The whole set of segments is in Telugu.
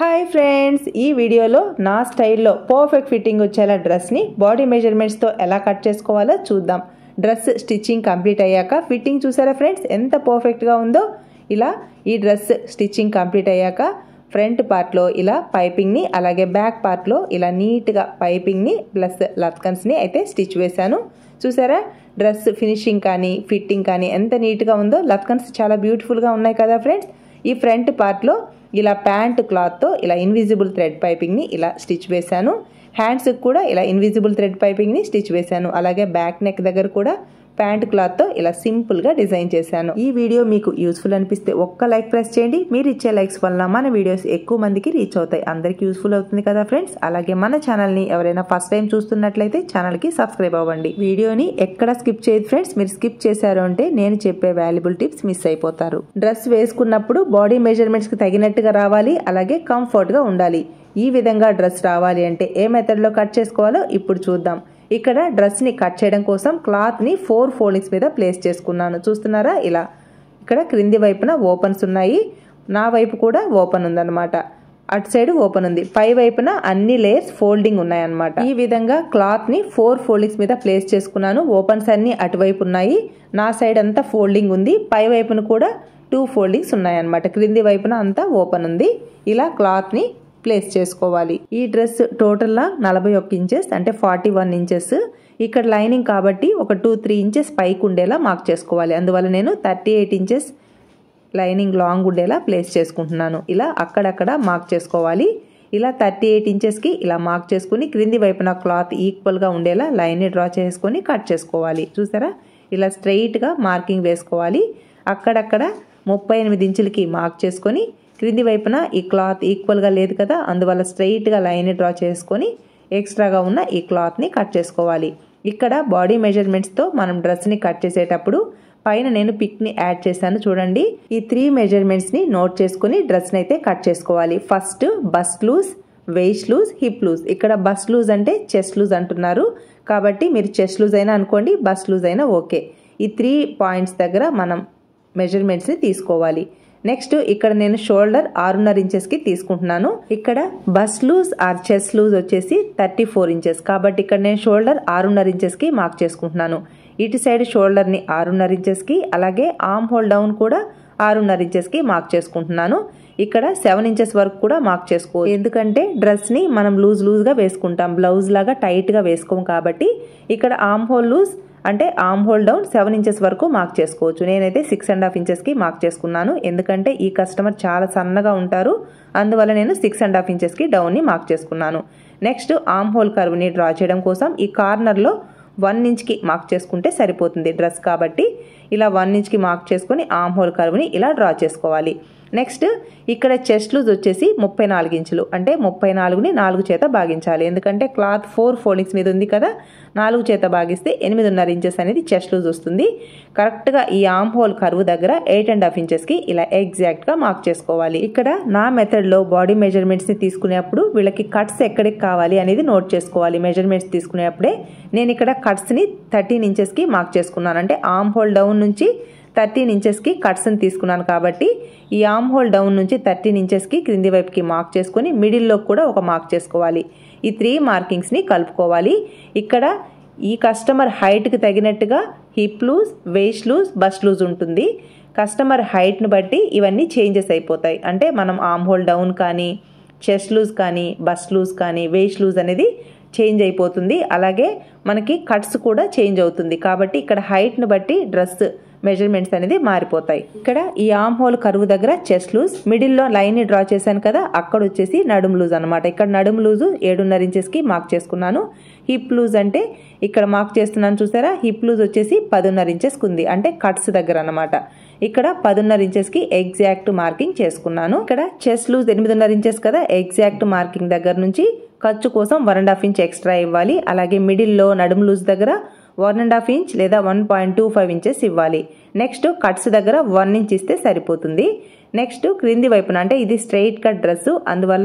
హాయ్ ఫ్రెండ్స్ ఈ వీడియోలో నా స్టైల్లో పర్ఫెక్ట్ ఫిట్టింగ్ వచ్చేలా డ్రెస్ని బాడీ మెజర్మెంట్స్తో ఎలా కట్ చేసుకోవాలో చూద్దాం డ్రెస్ స్టిచ్చింగ్ కంప్లీట్ అయ్యాక ఫిట్టింగ్ చూసారా ఫ్రెండ్స్ ఎంత పర్ఫెక్ట్గా ఉందో ఇలా ఈ డ్రెస్ స్టిచ్చింగ్ కంప్లీట్ అయ్యాక ఫ్రంట్ పార్ట్లో ఇలా పైపింగ్ని అలాగే బ్యాక్ పార్ట్లో ఇలా నీట్గా పైపింగ్ని ప్లస్ లత్కన్స్ని అయితే స్టిచ్ వేశాను చూసారా డ్రెస్ ఫినిషింగ్ కానీ ఫిట్టింగ్ కానీ ఎంత నీట్గా ఉందో లత్కన్స్ చాలా బ్యూటిఫుల్గా ఉన్నాయి కదా ఫ్రెండ్స్ ఈ ఫ్రంట్ పార్ట్లో ఇలా ప్యాంట్ క్లాత్తో ఇలా ఇన్విజిబుల్ థ్రెడ్ పైపింగ్ని ఇలా స్టిచ్ వేశాను హ్యాండ్స్కి కూడా ఇలా ఇన్విజిబుల్ థ్రెడ్ పైపింగ్ని స్టిచ్ వేశాను అలాగే బ్యాక్ నెక్ దగ్గర కూడా ప్యాంట్ క్లాత్తో ఇలా సింపుల్గా డిజైన్ చేశాను ఈ వీడియో మీకు యూస్ఫుల్ అనిపిస్తే ఒక్క లైక్ ప్రెస్ చేయండి మీరు ఇచ్చే లైక్స్ వల్ల మన వీడియోస్ ఎక్కువ మందికి రీచ్ అవుతాయి అందరికీ యూస్ఫుల్ అవుతుంది కదా ఫ్రెండ్స్ అలాగే మన ఛానల్ని ఎవరైనా ఫస్ట్ టైం చూస్తున్నట్లయితే ఛానల్కి సబ్స్క్రైబ్ అవ్వండి వీడియోని ఎక్కడ స్కిప్ చేయదు ఫ్రెండ్స్ మీరు స్కిప్ చేశారు అంటే నేను చెప్పే వాల్యుబుల్ టిప్స్ మిస్ అయిపోతారు డ్రెస్ వేసుకున్నప్పుడు బాడీ మెజర్మెంట్స్కి తగినట్టుగా రావాలి అలాగే కంఫర్ట్గా ఉండాలి ఈ విధంగా డ్రెస్ రావాలి అంటే ఏ మెథడ్లో కట్ చేసుకోవాలో ఇప్పుడు చూద్దాం ఇక్కడ డ్రెస్ని కట్ చేయడం కోసం క్లాత్ని ఫోర్ ఫోల్డింగ్స్ మీద ప్లేస్ చేసుకున్నాను చూస్తున్నారా ఇలా ఇక్కడ క్రింది వైపున ఓపెన్స్ ఉన్నాయి నా వైపు కూడా ఓపెన్ ఉందన్నమాట అటు సైడ్ ఓపెన్ ఉంది పై వైపున అన్ని లేయర్స్ ఫోల్డింగ్ ఉన్నాయన్నమాట ఈ విధంగా క్లాత్ ని ఫోర్ ఫోల్డింగ్స్ మీద ప్లేస్ చేసుకున్నాను ఓపెన్స్ అన్ని అటువైపు ఉన్నాయి నా సైడ్ అంతా ఫోల్డింగ్ ఉంది పై వైపున కూడా టూ ఫోల్డింగ్స్ ఉన్నాయన్నమాట క్రింది వైపున అంతా ఓపెన్ ఉంది ఇలా క్లాత్ ని ప్లేస్ చేసుకోవాలి ఈ డ్రెస్ టోటల్లా నలభై ఒక్క ఇంచెస్ అంటే ఫార్టీ వన్ ఇంచెస్ ఇక్కడ లైనింగ్ కాబట్టి ఒక టూ త్రీ ఇంచెస్ పైకి ఉండేలా మార్క్ చేసుకోవాలి అందువల్ల నేను thirty eight inches lining long ఉండేలా ప్లేస్ చేసుకుంటున్నాను ఇలా అక్కడక్కడ మార్క్ చేసుకోవాలి ఇలా థర్టీ ఎయిట్ ఇంచెస్కి ఇలా మార్క్ చేసుకుని క్రింది వైపున క్లాత్ ఈక్వల్గా ఉండేలా లైన్ని డ్రా చేసుకొని కట్ చేసుకోవాలి చూసారా ఇలా స్ట్రైట్గా మార్కింగ్ వేసుకోవాలి అక్కడక్కడ ముప్పై ఎనిమిది ఇంచులకి మార్క్ చేసుకొని క్రింది వైపున ఈ క్లాత్ ఈక్వల్గా లేదు కదా అందువల్ల స్ట్రైట్గా లైన్ డ్రా చేసుకొని ఎక్స్ట్రాగా ఉన్న ఈ క్లాత్ని కట్ చేసుకోవాలి ఇక్కడ బాడీ మెజర్మెంట్స్తో మనం డ్రెస్ని కట్ చేసేటప్పుడు పైన నేను పిక్ని యాడ్ చేశాను చూడండి ఈ త్రీ మెజర్మెంట్స్ని నోట్ చేసుకుని డ్రెస్ని అయితే కట్ చేసుకోవాలి first bust loose waist loose hip loose ఇక్కడ బస్ట్ లూజ్ అంటే చెస్ట్ లూజ్ అంటున్నారు కాబట్టి మీరు చెస్ట్ లూజ్ అయినా అనుకోండి బస్ట్ లూజ్ అయినా ఓకే ఈ త్రీ పాయింట్స్ దగ్గర మనం మెజర్మెంట్స్ని తీసుకోవాలి నెక్స్ట్ ఇక్కడ నేను షోల్డర్ ఆరున్నర ఇంచెస్కి తీసుకుంటున్నాను ఇక్కడ bust loose or chest loose వచ్చేసి థర్టీ ఫోర్ ఇంచెస్ కాబట్టి ఇక్కడ నేను షోల్డర్ ఆరున్నర ఇంచెస్కి మార్క్ చేసుకుంటున్నాను ఇటు సైడ్ షోల్డర్ని ఆరున్నర ఇంచెస్కి అలాగే ఆర్మ్ హోల్ డౌన్ కూడా ఆరున్నర ఇంచెస్కి మార్క్ చేసుకుంటున్నాను ఇక్కడ సెవెన్ ఇంచెస్ వరకు కూడా మార్క్ చేసుకో ఎందుకంటే డ్రెస్ని మనం లూజ్ లూజ్గా వేసుకుంటాం బ్లౌజ్ లాగా టైట్గా వేసుకోం కాబట్టి ఇక్కడ ఆర్మ్ హోల్ లూజ్ అంటే armhole down seven inches వరకు మార్క్ చేసుకోవచ్చు నేనైతే సిక్స్ అండ్ హాఫ్ ఇంచెస్కి మార్క్ చేసుకున్నాను ఎందుకంటే ఈ కస్టమర్ చాలా సన్నగా ఉంటారు అందువల్ల నేను సిక్స్ అండ్ హాఫ్ ఇంచెస్కి డౌన్ని మార్క్ చేసుకున్నాను నెక్స్ట్ ఆర్మ్ హోల్ కర్వ్ని డ్రా చేయడం కోసం ఈ కార్నర్లో వన్ ఇంచ్కి మార్క్ చేసుకుంటే సరిపోతుంది డ్రెస్ కాబట్టి ఇలా వన్ ఇంచ్కి మార్క్ చేసుకొని ఆర్మ్ హోల్ కర్వ్ని ఇలా డ్రా చేసుకోవాలి నెక్స్ట్ ఇక్కడ చెస్ట్ లూజ్ వచ్చేసి ముప్పై నాలుగు ఇంచులు అంటే ముప్పై నాలుగుని నాలుగు చేత భాగించాలి ఎందుకంటే క్లాత్ ఫోర్ ఫోల్డింగ్స్ మీద ఉంది కదా నాలుగు చేత భాగిస్తే ఎనిమిదిన్నర ఇంచెస్ అనేది చెస్ట్ లూజ్ వస్తుంది కరెక్ట్గా ఈ ఆమ్ హోల్ కరువు దగ్గర ఎయిట్ అండ్ హాఫ్ ఇంచెస్కి ఇలా ఎగ్జాక్ట్గా మార్క్ చేసుకోవాలి ఇక్కడ నా మెథడ్లో బాడీ మెజర్మెంట్స్ని తీసుకునేప్పుడు వీళ్ళకి కట్స్ ఎక్కడికి కావాలి అనేది నోట్ చేసుకోవాలి మెజర్మెంట్స్ తీసుకునేప్పుడే నేను ఇక్కడ కట్స్ని థర్టీన్ ఇంచెస్కి మార్క్ చేసుకున్నాను అంటే ఆమ్ హోల్ డౌన్ నుంచి థర్టీన్ ఇంచెస్కి కట్స్ని తీసుకున్నాను కాబట్టి ఈ ఆమ్ హోల్ డౌన్ నుంచి థర్టీన్ ఇంచెస్కి క్రింది వైపుకి మార్క్ చేసుకొని మిడిల్లో కూడా ఒక మార్క్ చేసుకోవాలి ఈ త్రీ మార్కింగ్స్ని కలుపుకోవాలి ఇక్కడ ఈ కస్టమర్ హైట్కి తగినట్టుగా hip loose waist loose bust loose ఉంటుంది కస్టమర్ హైట్ని బట్టి ఇవన్నీ చేంజెస్ అయిపోతాయి అంటే మనం ఆమ్ హోల్ డౌన్ కానీ చెస్ట్ లూజ్ కానీ బస్ట్ లూజ్ కానీ వేస్ట్ లూజ్ అనేది చేంజ్ అయిపోతుంది అలాగే మనకి కట్స్ కూడా చేంజ్ అవుతుంది కాబట్టి ఇక్కడ హైట్ని బట్టి డ్రెస్ మెజర్మెంట్స్ అనేది మారిపోతాయి ఇక్కడ ఈ ఆమ్ హోల్ కరువు దగ్గర చెస్ట్ లూజ్ మిడిల్లో లైన్ డ్రా చేశాను కదా అక్కడ వచ్చేసి నడుము లూజ్ అనమాట ఇక్కడ నడుము లూజు ఏడున్నర ఇంచెస్కి మార్క్ చేసుకున్నాను హిప్ లూజ్ అంటే ఇక్కడ మార్క్ చేస్తున్నాను చూసారా హిప్ లూజ్ వచ్చేసి పదున్నర ఇంచెస్కి ఉంది అంటే కట్స్ దగ్గర అనమాట ఇక్కడ పదున్నర ఇంచెస్కి ఎగ్జాక్ట్ మార్కింగ్ చేసుకున్నాను ఇక్కడ చెస్ట్ లూజ్ ఎనిమిదిన్నర ఇంచెస్ కదా ఎగ్జాక్ట్ మార్కింగ్ దగ్గర నుంచి ఖర్చు కోసం one and half inch extra ఇవ్వాలి అలాగే మిడిల్లో నడుము లూజ్ దగ్గర వన్ అండ్ హాఫ్ ఇంచ్ లేదా one point two five inches ఇవ్వాలి నెక్స్ట్ కట్స్ దగ్గర వన్ ఇంచ్ ఇస్తే సరిపోతుంది నెక్స్ట్ క్రింది వైపున అంటే ఇది స్ట్రైట్ కట్ డ్రెస్ అందువల్ల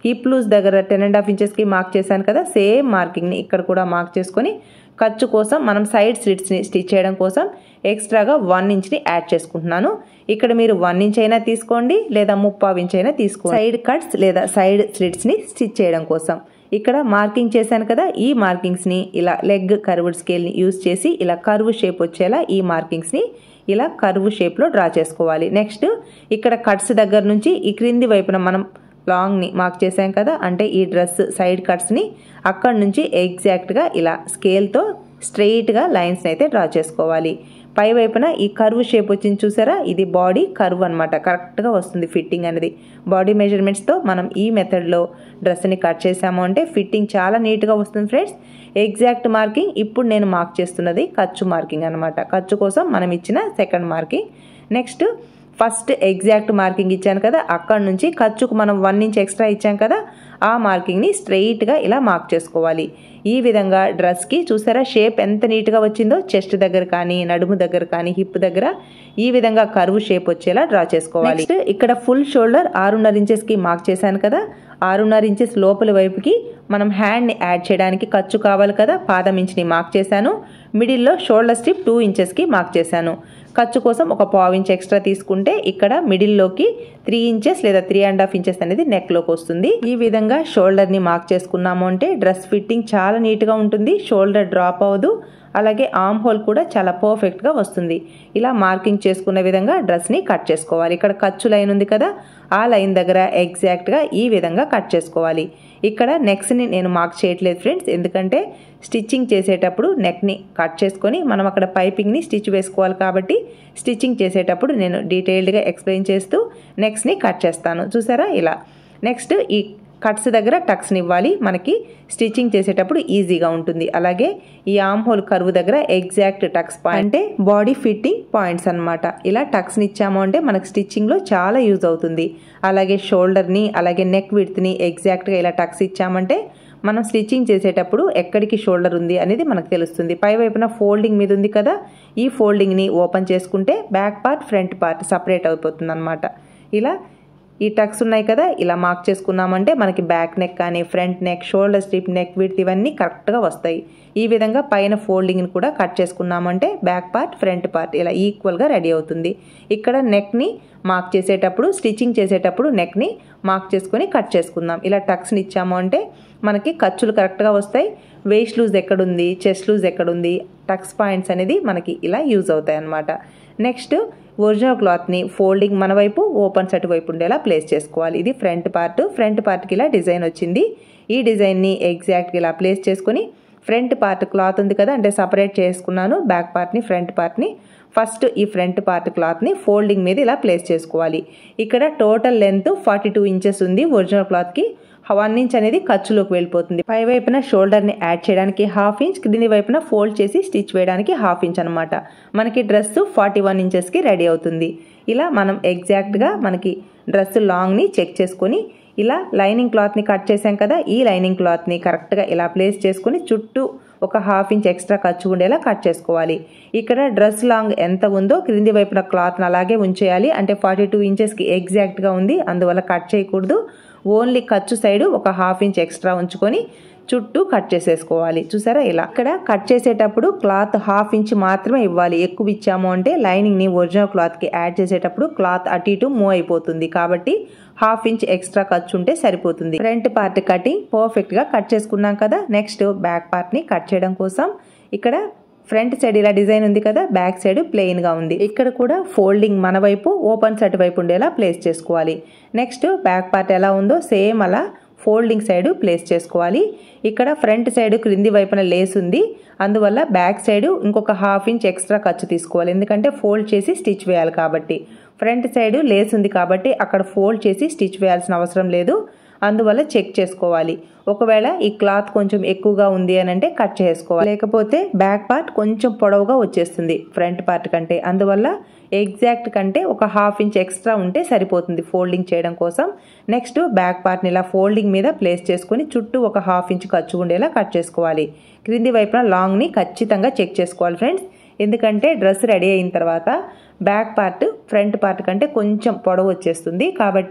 హిప్ లూజ్ దగ్గర టెన్ అండ్ హాఫ్ ఇంచెస్కి మార్క్ చేశాను కదా సేమ్ మార్కింగ్ని ఇక్కడ కూడా మార్క్ చేసుకొని ఖర్చు కోసం మనం సైడ్ స్లిట్స్ని స్టిచ్ చేయడం కోసం ఎక్స్ట్రాగా వన్ ఇంచ్ని యాడ్ చేసుకుంటున్నాను ఇక్కడ మీరు వన్ ఇంచ్ అయినా తీసుకోండి లేదా ముప్పావు ఇంచ్ అయినా తీసుకోండి సైడ్ కట్స్ లేదా సైడ్ స్లిట్స్ని స్టిచ్ చేయడం కోసం ఇక్కడ మార్కింగ్ చేశాను కదా ఈ మార్కింగ్స్ని ఇలా లెగ్ కర్వ్డ్ స్కేల్ని యూస్ చేసి ఇలా కర్వ్ షేప్ వచ్చేలా ఈ మార్కింగ్స్ని ఇలా కర్వ్ షేప్లో డ్రా చేసుకోవాలి నెక్స్ట్ ఇక్కడ కట్స్ దగ్గర నుంచి ఈ క్రింది వైపున మనం లాంగ్ని మార్క్ చేసాం కదా అంటే ఈ డ్రెస్ సైడ్ కట్స్ని అక్కడ నుంచి ఎగ్జాక్ట్గా ఇలా స్కేల్తో స్ట్రెయిట్గా లైన్స్ని అయితే డ్రా చేసుకోవాలి పై వైపున ఈ కర్వ్ షేప్ వచ్చింది చూసారా ఇది బాడీ కర్వ్ అనమాట కరెక్ట్గా వస్తుంది ఫిట్టింగ్ అనేది బాడీ మెజర్మెంట్స్తో మనం ఈ మెథడ్లో డ్రెస్ని కట్ చేసాము అంటే ఫిట్టింగ్ చాలా నీట్గా వస్తుంది ఫ్రెండ్స్ ఎగ్జాక్ట్ మార్కింగ్ ఇప్పుడు నేను మార్క్ చేస్తున్నది ఖర్చు మార్కింగ్ అనమాట ఖర్చు కోసం మనం ఇచ్చిన second marking next first exact marking ఇచ్చాను కదా అక్కడ నుంచి ఖర్చుకు మనం వన్ ఇంచ్ ఎక్స్ట్రా ఇచ్చాం కదా ఆ మార్కింగ్ని స్ట్రెయిట్గా ఇలా మార్క్ చేసుకోవాలి ఈ విధంగా డ్రెస్కి చూసారా షేప్ ఎంత నీట్గా వచ్చిందో చెస్ట్ దగ్గర కానీ నడుము దగ్గర కానీ హిప్ దగ్గర ఈ విధంగా కర్వ్ షేప్ వచ్చేలా డ్రా చేసుకోవాలి నెక్స్ట్ ఇక్కడ ఫుల్ షోల్డర్ ఆరున్నర ఇంచెస్కి మార్క్ చేశాను కదా ఆరున్నర ఇంచెస్ లోపల వైపుకి మనం హ్యాండ్ని యాడ్ చేయడానికి ఖర్చు కావాలి కదా పాదం ఇంచ్ని మార్క్ చేశాను మిడిల్లో షోల్డర్ స్ట్రిప్ టూ ఇంచెస్కి మార్క్ చేశాను ఖర్చు కోసం ఒక పావు ఇంచ్ ఎక్స్ట్రా తీసుకుంటే ఇక్కడ మిడిల్లోకి త్రీ ఇంచెస్ లేదా త్రీ అండ్ హాఫ్ ఇంచెస్ అనేది నెక్లోకి వస్తుంది ఈ విధంగా షోల్డర్ని మార్క్ చేసుకున్నాము అంటే డ్రెస్ ఫిట్టింగ్ చాలా నీట్గా ఉంటుంది షోల్డర్ డ్రాప్ అవ్వదు అలాగే ఆమ్ హోల్ కూడా చాలా పర్ఫెక్ట్గా వస్తుంది ఇలా మార్కింగ్ చేసుకున్న విధంగా డ్రెస్ని కట్ చేసుకోవాలి ఇక్కడ ఖర్చు లైన్ ఉంది కదా ఆ లైన్ దగ్గర ఎగ్జాక్ట్గా ఈ విధంగా కట్ చేసుకోవాలి ఇక్కడ నెక్స్ని నేను మార్క్ చేయట్లేదు ఫ్రెండ్స్ ఎందుకంటే స్టిచ్చింగ్ చేసేటప్పుడు నెక్ని కట్ చేసుకొని మనం అక్కడ పైపింగ్ని స్టిచ్ వేసుకోవాలి కాబట్టి స్టిచ్చింగ్ చేసేటప్పుడు నేను డీటెయిల్డ్గా ఎక్స్ప్లెయిన్ చేస్తూ నెక్స్ట్ని కట్ చేస్తాను చూసారా ఇలా నెక్స్ట్ ఈ కట్స్ దగ్గర టక్స్ని ఇవ్వాలి మనకి స్టిచ్చింగ్ చేసేటప్పుడు ఈజీగా ఉంటుంది అలాగే ఈ ఆమ్ హోల్ కర్వ్ దగ్గర ఎగ్జాక్ట్ టక్స్ పాయింట్ అంటే బాడీ ఫిట్టింగ్ పాయింట్స్ అనమాట ఇలా టక్స్ని ఇచ్చాము అంటే మనకి స్టిచ్చింగ్లో చాలా యూజ్ అవుతుంది అలాగే షోల్డర్ని అలాగే నెక్ విడ్త్ని ఎగ్జాక్ట్గా ఇలా టక్స్ ఇచ్చామంటే మనం స్టిచ్చింగ్ చేసేటప్పుడు ఎక్కడికి షోల్డర్ ఉంది అనేది మనకు తెలుస్తుంది పై వైపున ఫోల్డింగ్ మీద ఉంది కదా ఈ ఫోల్డింగ్ని ఓపెన్ చేసుకుంటే back part front part separate అయిపోతుంది అనమాట ఇలా ఈ టక్స్ ఉన్నాయి కదా ఇలా మార్క్ చేసుకున్నామంటే మనకి బ్యాక్ నెక్ కానీ front neck shoulder strip neck width ఇవన్నీ కరెక్ట్గా వస్తాయి ఈ విధంగా పైన ఫోల్డింగ్ని కూడా కట్ చేసుకున్నామంటే బ్యాక్ పార్ట్ ఫ్రంట్ పార్ట్ ఇలా ఈక్వల్గా రెడీ అవుతుంది ఇక్కడ నెక్ని మార్క్ చేసేటప్పుడు స్టిచ్చింగ్ చేసేటప్పుడు నెక్ని మార్క్ చేసుకొని కట్ చేసుకుందాం ఇలా టక్స్ని ఇచ్చాము అంటే మనకి ఖర్చులు కరెక్ట్గా వస్తాయి వేస్ట్ లూజ్ ఎక్కడుంది చెస్ట్ లూజ్ ఎక్కడుంది టక్స్ పాయింట్స్ అనేది మనకి ఇలా యూజ్ అవుతాయి అన్నమాట నెక్స్ట్ ఒరిజినల్ క్లాత్ని ఫోల్డింగ్ మన వైపు ఓపెన్స్ అటువైపు ఉండేలా ప్లేస్ చేసుకోవాలి ఇది ఫ్రంట్ పార్ట్ ఫ్రంట్ పార్ట్కి ఇలా డిజైన్ వచ్చింది ఈ డిజైన్ని ఎగ్జాక్ట్గా ఇలా ప్లేస్ చేసుకొని ఫ్రంట్ పార్ట్ క్లాత్ ఉంది కదా అంటే సపరేట్ చేసుకున్నాను బ్యాక్ పార్ట్ని ఫ్రంట్ పార్ట్ని ఫస్ట్ ఈ ఫ్రంట్ పార్ట్ క్లాత్ని ఫోల్డింగ్ మీద ఇలా ప్లేస్ చేసుకోవాలి ఇక్కడ total length forty two inches ఉంది ఒరిజినల్ క్లాత్కి వన్ ఇంచ్ అనేది ఖర్చులోకి వెళ్ళిపోతుంది పై వైపున షోల్డర్ని యాడ్ చేయడానికి హాఫ్ ఇంచ్ క్రింది వైపున ఫోల్డ్ చేసి స్టిచ్ వేయడానికి హాఫ్ ఇంచ్ అనమాట మనకి డ్రెస్ ఫార్టీ వన్ ఇంచెస్కి రెడీ అవుతుంది ఇలా మనం ఎగ్జాక్ట్గా మనకి డ్రెస్ లాంగ్ని చెక్ చేసుకొని ఇలా లైనింగ్ క్లాత్ని కట్ చేసాం కదా ఈ లైనింగ్ క్లాత్ని కరెక్ట్గా ఇలా ప్లేస్ చేసుకొని చుట్టూ ఒక హాఫ్ ఇంచ్ ఎక్స్ట్రా ఖర్చు ఉండేలా కట్ చేసుకోవాలి ఇక్కడ డ్రెస్ లాంగ్ ఎంత ఉందో క్రింది వైపున క్లాత్ని అలాగే ఉంచేయాలి అంటే ఫార్టీ టూ ఇంచెస్కి ఎగ్జాక్ట్గా ఉంది అందువల్ల కట్ చేయకూడదు ఓన్లీ ఖర్చు సైడ్ ఒక హాఫ్ ఇంచ్ ఎక్స్ట్రా ఉంచుకొని చుట్టూ కట్ చేసేసుకోవాలి చూసారా ఇలా ఇక్కడ కట్ చేసేటప్పుడు క్లాత్ హాఫ్ ఇంచ్ మాత్రమే ఇవ్వాలి ఎక్కువ ఇచ్చాము అంటే లైనింగ్ని ఒరిజినల్ క్లాత్కి యాడ్ చేసేటప్పుడు క్లాత్ అటు ఇటు మూవ్ అయిపోతుంది కాబట్టి హాఫ్ ఇంచ్ ఎక్స్ట్రా ఖర్చు ఉంటే సరిపోతుంది ఫ్రంట్ పార్ట్ కటింగ్ పర్ఫెక్ట్గా కట్ చేసుకున్నాం కదా నెక్స్ట్ బ్యాక్ పార్ట్ని కట్ చేయడం కోసం ఇక్కడ ఫ్రంట్ సైడ్ ఇలా డిజైన్ ఉంది కదా బ్యాక్ సైడ్ ప్లెయిన్గా ఉంది ఇక్కడ కూడా ఫోల్డింగ్ మన వైపు ఓపెన్ సైడ్ వైపు ఉండేలా ప్లేస్ చేసుకోవాలి నెక్స్ట్ బ్యాక్ పార్ట్ ఎలా ఉందో సేమ్ అలా ఫోల్డింగ్ సైడ్ ప్లేస్ చేసుకోవాలి ఇక్కడ ఫ్రంట్ సైడ్ క్రింది వైపున లేస్ ఉంది అందువల్ల బ్యాక్ సైడ్ ఇంకొక హాఫ్ ఇంచ్ ఎక్స్ట్రా ఖర్చు తీసుకోవాలి ఎందుకంటే ఫోల్డ్ చేసి స్టిచ్ వేయాలి కాబట్టి ఫ్రంట్ సైడ్ లేస్ ఉంది కాబట్టి అక్కడ ఫోల్డ్ చేసి స్టిచ్ వేయాల్సిన అవసరం లేదు అందువల్ల చెక్ చేసుకోవాలి ఒకవేళ ఈ క్లాత్ కొంచెం ఎక్కువగా ఉంది అని అంటే కట్ చేసుకోవాలి లేకపోతే బ్యాక్ పార్ట్ కొంచెం పొడవుగా వచ్చేస్తుంది ఫ్రంట్ పార్ట్ కంటే అందువల్ల ఎగ్జాక్ట్ కంటే ఒక హాఫ్ ఇంచ్ ఎక్స్ట్రా ఉంటే సరిపోతుంది ఫోల్డింగ్ చేయడం కోసం నెక్స్ట్ బ్యాక్ పార్ట్ని ఇలా ఫోల్డింగ్ మీద ప్లేస్ చేసుకొని చుట్టూ ఒక హాఫ్ ఇంచ్ ఖర్చు ఉండేలా కట్ చేసుకోవాలి క్రింది వైపున లాంగ్ని ఖచ్చితంగా చెక్ చేసుకోవాలి ఫ్రెండ్స్ ఎందుకంటే డ్రెస్ రెడీ అయిన తర్వాత బ్యాక్ పార్ట్ ఫ్రంట్ పార్ట్ కంటే కొంచెం పొడవు వచ్చేస్తుంది కాబట్టి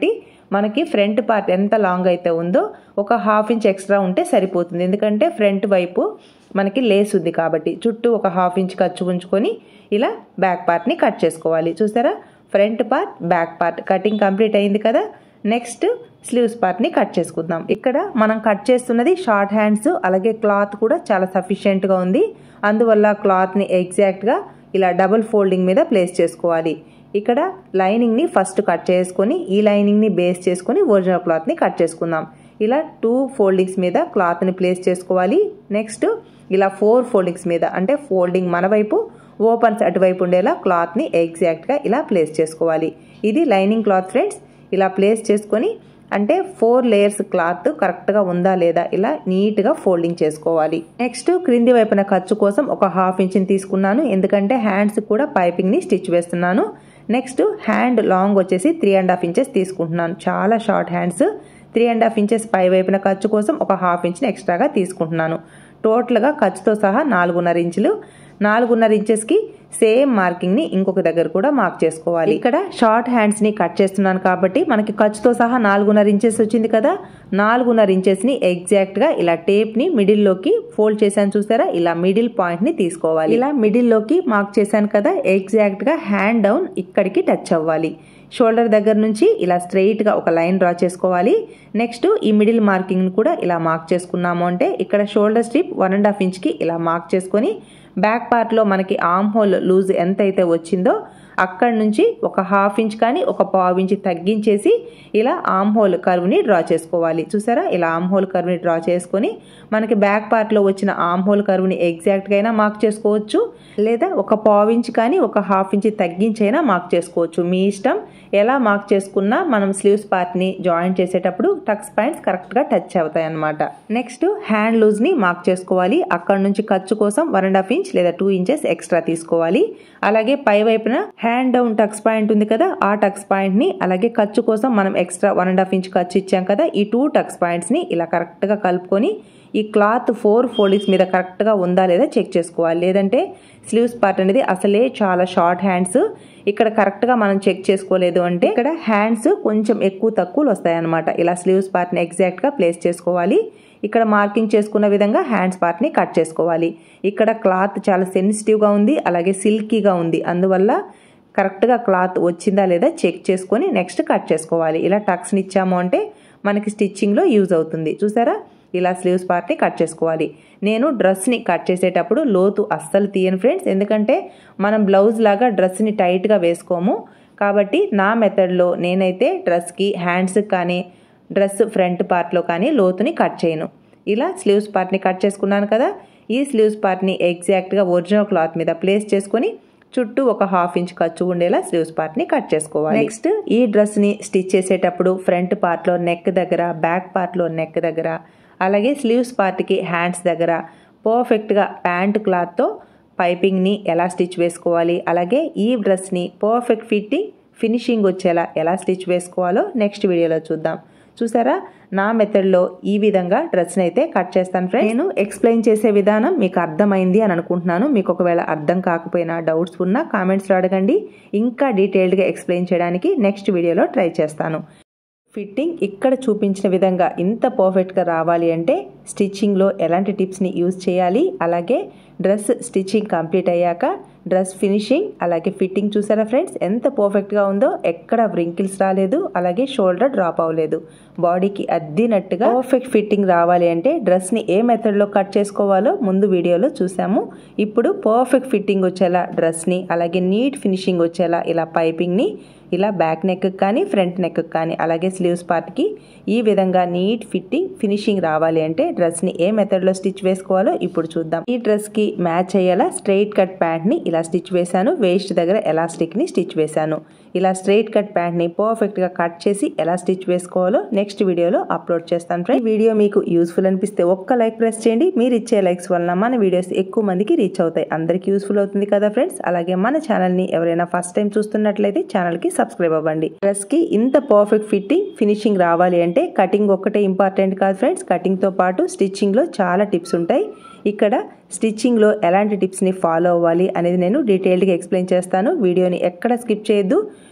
మనకి ఫ్రంట్ పార్ట్ ఎంత లాంగ్ అయితే ఉందో ఒక హాఫ్ ఇంచ్ ఎక్స్ట్రా ఉంటే సరిపోతుంది ఎందుకంటే ఫ్రంట్ వైపు మనకి లేస్ ఉంది కాబట్టి చుట్టూ ఒక హాఫ్ ఇంచ్ ఖర్చు ఉంచుకొని ఇలా బ్యాక్ పార్ట్ని కట్ చేసుకోవాలి చూసారా front part back part cutting complete అయింది కదా నెక్స్ట్ స్లీవ్స్ పార్ట్ని కట్ చేసుకుందాం ఇక్కడ మనం కట్ చేస్తున్నది షార్ట్ హ్యాండ్స్ అలాగే క్లాత్ కూడా చాలా సఫిషియెంట్గా ఉంది అందువల్ల క్లాత్ని ఎగ్జాక్ట్గా ఇలా డబుల్ ఫోల్డింగ్ మీద ప్లేస్ చేసుకోవాలి ఇక్కడ లైనింగ్ని ఫస్ట్ కట్ చేసుకొని ఈ లైనింగ్ని బేస్ చేసుకొని ఒరిజినల్ క్లాత్ని కట్ చేసుకుందాం ఇలా టూ ఫోల్డింగ్స్ మీద క్లాత్ని ప్లేస్ చేసుకోవాలి నెక్స్ట్ ఇలా ఫోర్ ఫోల్డింగ్స్ మీద అంటే ఫోల్డింగ్ మన వైపు ఓపెన్స్ అటువైపు ఉండేలా క్లాత్ని ఎగ్జాక్ట్గా ఇలా ప్లేస్ చేసుకోవాలి ఇది లైనింగ్ క్లాత్ ఫ్రెండ్స్ ఇలా ప్లేస్ చేసుకొని అంటే ఫోర్ లేయర్స్ క్లాత్ కరెక్ట్గా ఉందా లేదా ఇలా నీట్గా ఫోల్డింగ్ చేసుకోవాలి నెక్స్ట్ క్రింది వైపున ఖర్చు కోసం ఒక హాఫ్ ఇంచ్ని తీసుకున్నాను ఎందుకంటే హ్యాండ్స్ కూడా పైపింగ్ని స్టిచ్ వేస్తున్నాను నెక్స్ట్ హ్యాండ్ లాంగ్ వచ్చేసి త్రీ అండ్ హాఫ్ ఇంచెస్ తీసుకుంటున్నాను చాలా short hands three and half inches పై వైపున ఖర్చు కోసం ఒక హాఫ్ ఇంచ్ని ఎక్స్ట్రాగా తీసుకుంటున్నాను టోటల్గా ఖర్చుతో సహా నాలుగున్నర ఇంచులు నాలుగున్నర ఇంచెస్కి సేమ్ మార్కింగ్ని ఇంకొక దగ్గర కూడా మార్క్ చేసుకోవాలి ఇక్కడ షార్ట్ హ్యాండ్స్ని కట్ చేస్తున్నాను కాబట్టి మనకి ఖర్చుతో సహా నాలుగున్నర ఇంచెస్ వచ్చింది కదా నాలుగున్నర ఇంచెస్ని ఎగ్జాక్ట్గా ఇలా టేప్ని మిడిల్లోకి ఫోల్డ్ చేశాను చూసారా ఇలా మిడిల్ పాయింట్ని తీసుకోవాలి ఇలా మిడిల్లోకి మార్క్ చేశాను కదా ఎగ్జాక్ట్గా హ్యాండ్ డౌన్ ఇక్కడికి టచ్ అవ్వాలి షోల్డర్ దగ్గర నుంచి ఇలా స్ట్రెయిట్గా ఒక లైన్ డ్రా చేసుకోవాలి నెక్స్ట్ ఈ మిడిల్ మార్కింగ్ని కూడా ఇలా మార్క్ చేసుకున్నాము అంటే ఇక్కడ shoulder strip one and half ఇంచ్కి ఇలా మార్క్ చేసుకొని బ్యాక్ పార్ట్లో మనకి ఆమ్ హోల్ లూజ్ ఎంత అయితే వచ్చిందో అక్కడి నుంచి ఒక హాఫ్ ఇంచ్ కానీ ఒక పావు ఇంచ్ తగ్గించేసి ఇలా ఆమ్ హోల్ కర్వ్ని డ్రా చేసుకోవాలి చూసారా ఇలా ఆమ్ హోల్ కర్వ్ని డ్రా చేసుకొని మనకి బ్యాక్ పార్ట్లో వచ్చిన ఆమ్ హోల్ కర్వ్ని ఎగ్జాక్ట్గా అయినా మార్క్ చేసుకోవచ్చు లేదా ఒక పావు ఇంచ్ కానీ ఒక హాఫ్ ఇంచ్ తగ్గించైనా మార్క్ చేసుకోవచ్చు మీ ఇష్టం ఎలా మార్క్ చేసుకున్నా మనం స్లీవ్స్ పార్ట్ని జాయిన్ చేసేటప్పుడు టక్స్ పాయింట్స్ కరెక్ట్గా టచ్ అవుతాయి అనమాట నెక్స్ట్ హ్యాండ్ లూజ్ని మార్క్ చేసుకోవాలి అక్కడ నుంచి ఖర్చు కోసం వన్ అండ్ హాఫ్ ఇంచ్ లేదా టూ ఇంచెస్ ఎక్స్ట్రా తీసుకోవాలి అలాగే పై వైపున హ్యాండ్ డౌన్ టక్స్ పాయింట్ ఉంది కదా ఆ టక్స్ పాయింట్ని అలాగే ఖర్చు కోసం మనం extra one and half inch ఖర్చు ఇచ్చాం కదా ఈ టూ టక్స్ పాయింట్స్ని ఇలా కరెక్ట్గా కలుపుకొని ఈ క్లాత్ ఫోర్ ఫోల్డింగ్స్ మీద కరెక్ట్గా ఉందా లేదా చెక్ చేసుకోవాలి లేదంటే స్లీవ్స్ పార్ట్ అనేది అసలే చాలా షార్ట్ హ్యాండ్స్ ఇక్కడ కరెక్ట్గా మనం చెక్ చేసుకోలేదు అంటే ఇక్కడ హ్యాండ్స్ కొంచెం ఎక్కువ తక్కువలు వస్తాయన్నమాట ఇలా స్లీవ్స్ పార్ట్ని ఎగ్జాక్ట్గా ప్లేస్ చేసుకోవాలి ఇక్కడ మార్కింగ్ చేసుకున్న విధంగా హ్యాండ్స్ పార్ట్ని కట్ చేసుకోవాలి ఇక్కడ క్లాత్ చాలా సెన్సిటివ్గా ఉంది అలాగే సిల్కీగా ఉంది అందువల్ల కరెక్ట్గా క్లాత్ వచ్చిందా లేదా చెక్ చేసుకొని నెక్స్ట్ కట్ చేసుకోవాలి ఇలా టక్స్ని ఇచ్చాము అంటే మనకి స్టిచ్చింగ్లో యూజ్ అవుతుంది చూసారా ఇలా స్లీవ్స్ పార్ట్ని కట్ చేసుకోవాలి నేను డ్రెస్ని కట్ చేసేటప్పుడు లోతు అస్సలు తీయను ఫ్రెండ్స్ ఎందుకంటే మనం బ్లౌజ్ లాగా డ్రెస్ని టైట్గా వేసుకోము కాబట్టి నా మెథడ్లో నేనైతే డ్రెస్కి హ్యాండ్స్కి కానీ డ్రెస్ ఫ్రంట్ పార్ట్లో కానీ లోతుని కట్ చేయను ఇలా స్లీవ్స్ పార్ట్ని కట్ చేసుకున్నాను కదా ఈ స్లీవ్స్ పార్ట్ని ఎగ్జాక్ట్గా ఒరిజినల్ క్లాత్ మీద ప్లేస్ చేసుకొని చుట్టూ ఒక హాఫ్ ఇంచ్ ఖర్చు ఉండేలా స్లీవ్స్ పార్ట్ని కట్ చేసుకోవాలి నెక్స్ట్ ఈ డ్రెస్ని స్టిచ్ చేసేటప్పుడు ఫ్రంట్ పార్ట్లో నెక్ దగ్గర బ్యాక్ పార్ట్లో నెక్ దగ్గర అలాగే స్లీవ్స్ పార్ట్కి హ్యాండ్స్ దగ్గర పర్ఫెక్ట్గా ప్యాంట్ క్లాత్తో పైపింగ్ని ఎలా స్టిచ్ వేసుకోవాలి అలాగే ఈ డ్రెస్ని పర్ఫెక్ట్ ఫిట్టింగ్ ఫినిషింగ్ వచ్చేలా ఎలా స్టిచ్ వేసుకోవాలో నెక్స్ట్ వీడియోలో చూద్దాం చూసారా నా మెథడ్లో ఈ విధంగా డ్రెస్ని అయితే కట్ చేస్తాను ఫ్రెండ్స్ నేను ఎక్స్ప్లెయిన్ చేసే విధానం మీకు అర్థమైంది అని అనుకుంటున్నాను మీకు ఒకవేళ అర్థం కాకపోయినా డౌట్స్ ఉన్నా కామెంట్స్లో అడగండి ఇంకా డీటెయిల్డ్గా ఎక్స్ప్లెయిన్ చేయడానికి నెక్స్ట్ వీడియోలో ట్రై చేస్తాను ఫిట్టింగ్ ఇక్కడ చూపించిన విధంగా ఇంత పర్ఫెక్ట్గా రావాలి అంటే స్టిచ్చింగ్లో ఎలాంటి టిప్స్ని యూజ్ చేయాలి అలాగే డ్రెస్ స్టిచ్చింగ్ కంప్లీట్ అయ్యాక డ్రెస్ ఫినిషింగ్ అలాగే ఫిట్టింగ్ చూసారా ఫ్రెండ్స్ ఎంత పర్ఫెక్ట్గా ఉందో ఎక్కడ వ్రింకిల్స్ రాలేదు అలాగే షోల్డర్ డ్రాప్ అవ్వలేదు బాడీకి అద్దినట్టుగా పర్ఫెక్ట్ ఫిట్టింగ్ రావాలి అంటే డ్రెస్ని ఏ మెథడ్లో కట్ చేసుకోవాలో ముందు వీడియోలో చూసాము ఇప్పుడు పర్ఫెక్ట్ ఫిట్టింగ్ వచ్చేలా డ్రెస్ని అలాగే నీట్ ఫినిషింగ్ వచ్చేలా ఇలా పైపింగ్ని ఇలా బ్యాక్ నెక్ కానీ ఫ్రంట్ నెక్ కానీ అలాగే స్లీవ్స్ పార్ట్కి ఈ విధంగా నీట్ ఫిట్టింగ్ ఫినిషింగ్ రావాలి అంటే డ్రెస్ని ఏ మెథడ్లో స్టిచ్ వేసుకోవాలో ఇప్పుడు చూద్దాం ఈ డ్రెస్కి మ్యాచ్ అయ్యేలా స్ట్రైట్ కట్ ప్యాంట్ని ఇలా స్టిచ్ వేశాను వేస్ట్ దగ్గర ఎలాస్టిక్ని స్టిచ్ వేశాను ఇలా స్ట్రైట్ కట్ ప్యాంట్ని పర్ఫెక్ట్గా కట్ చేసి ఎలా స్టిచ్ వేసుకోవాలో నెక్స్ట్ వీడియోలో అప్లోడ్ చేస్తాను ఫ్రెండ్ వీడియో మీకు యూస్ఫుల్ అనిపిస్తే ఒక్క లైక్ ప్రెస్ చేయండి మీరు ఇచ్చే లైక్స్ వలన మన వీడియోస్ ఎక్కువ మందికి రీచ్ అవుతాయి అందరికీ యూస్ఫుల్ అవుతుంది కదా ఫ్రెండ్స్ అలాగే మన ఛానల్ని ఎవరైనా ఫస్ట్ టైం చూస్తున్నట్లయితే ఛానల్కి సబ్స్క్రైబ్ అవ్వండి డ్రెస్కి ఇంత పర్ఫెక్ట్ ఫిట్టింగ్ ఫినిషింగ్ రావాలి అంటే కటింగ్ ఒక్కటే ఇంపార్టెంట్ కాదు ఫ్రెండ్స్ కటింగ్తో పాటు స్టిచ్చింగ్లో చాలా టిప్స్ ఉంటాయి ఇక్కడ స్టిచ్చింగ్లో ఎలాంటి టిప్స్ని ఫాలో అవ్వాలి అనేది నేను డీటెయిల్డ్గా ఎక్స్ప్లెయిన్ చేస్తాను వీడియోని ఎక్కడ స్కిప్ చేయొద్దు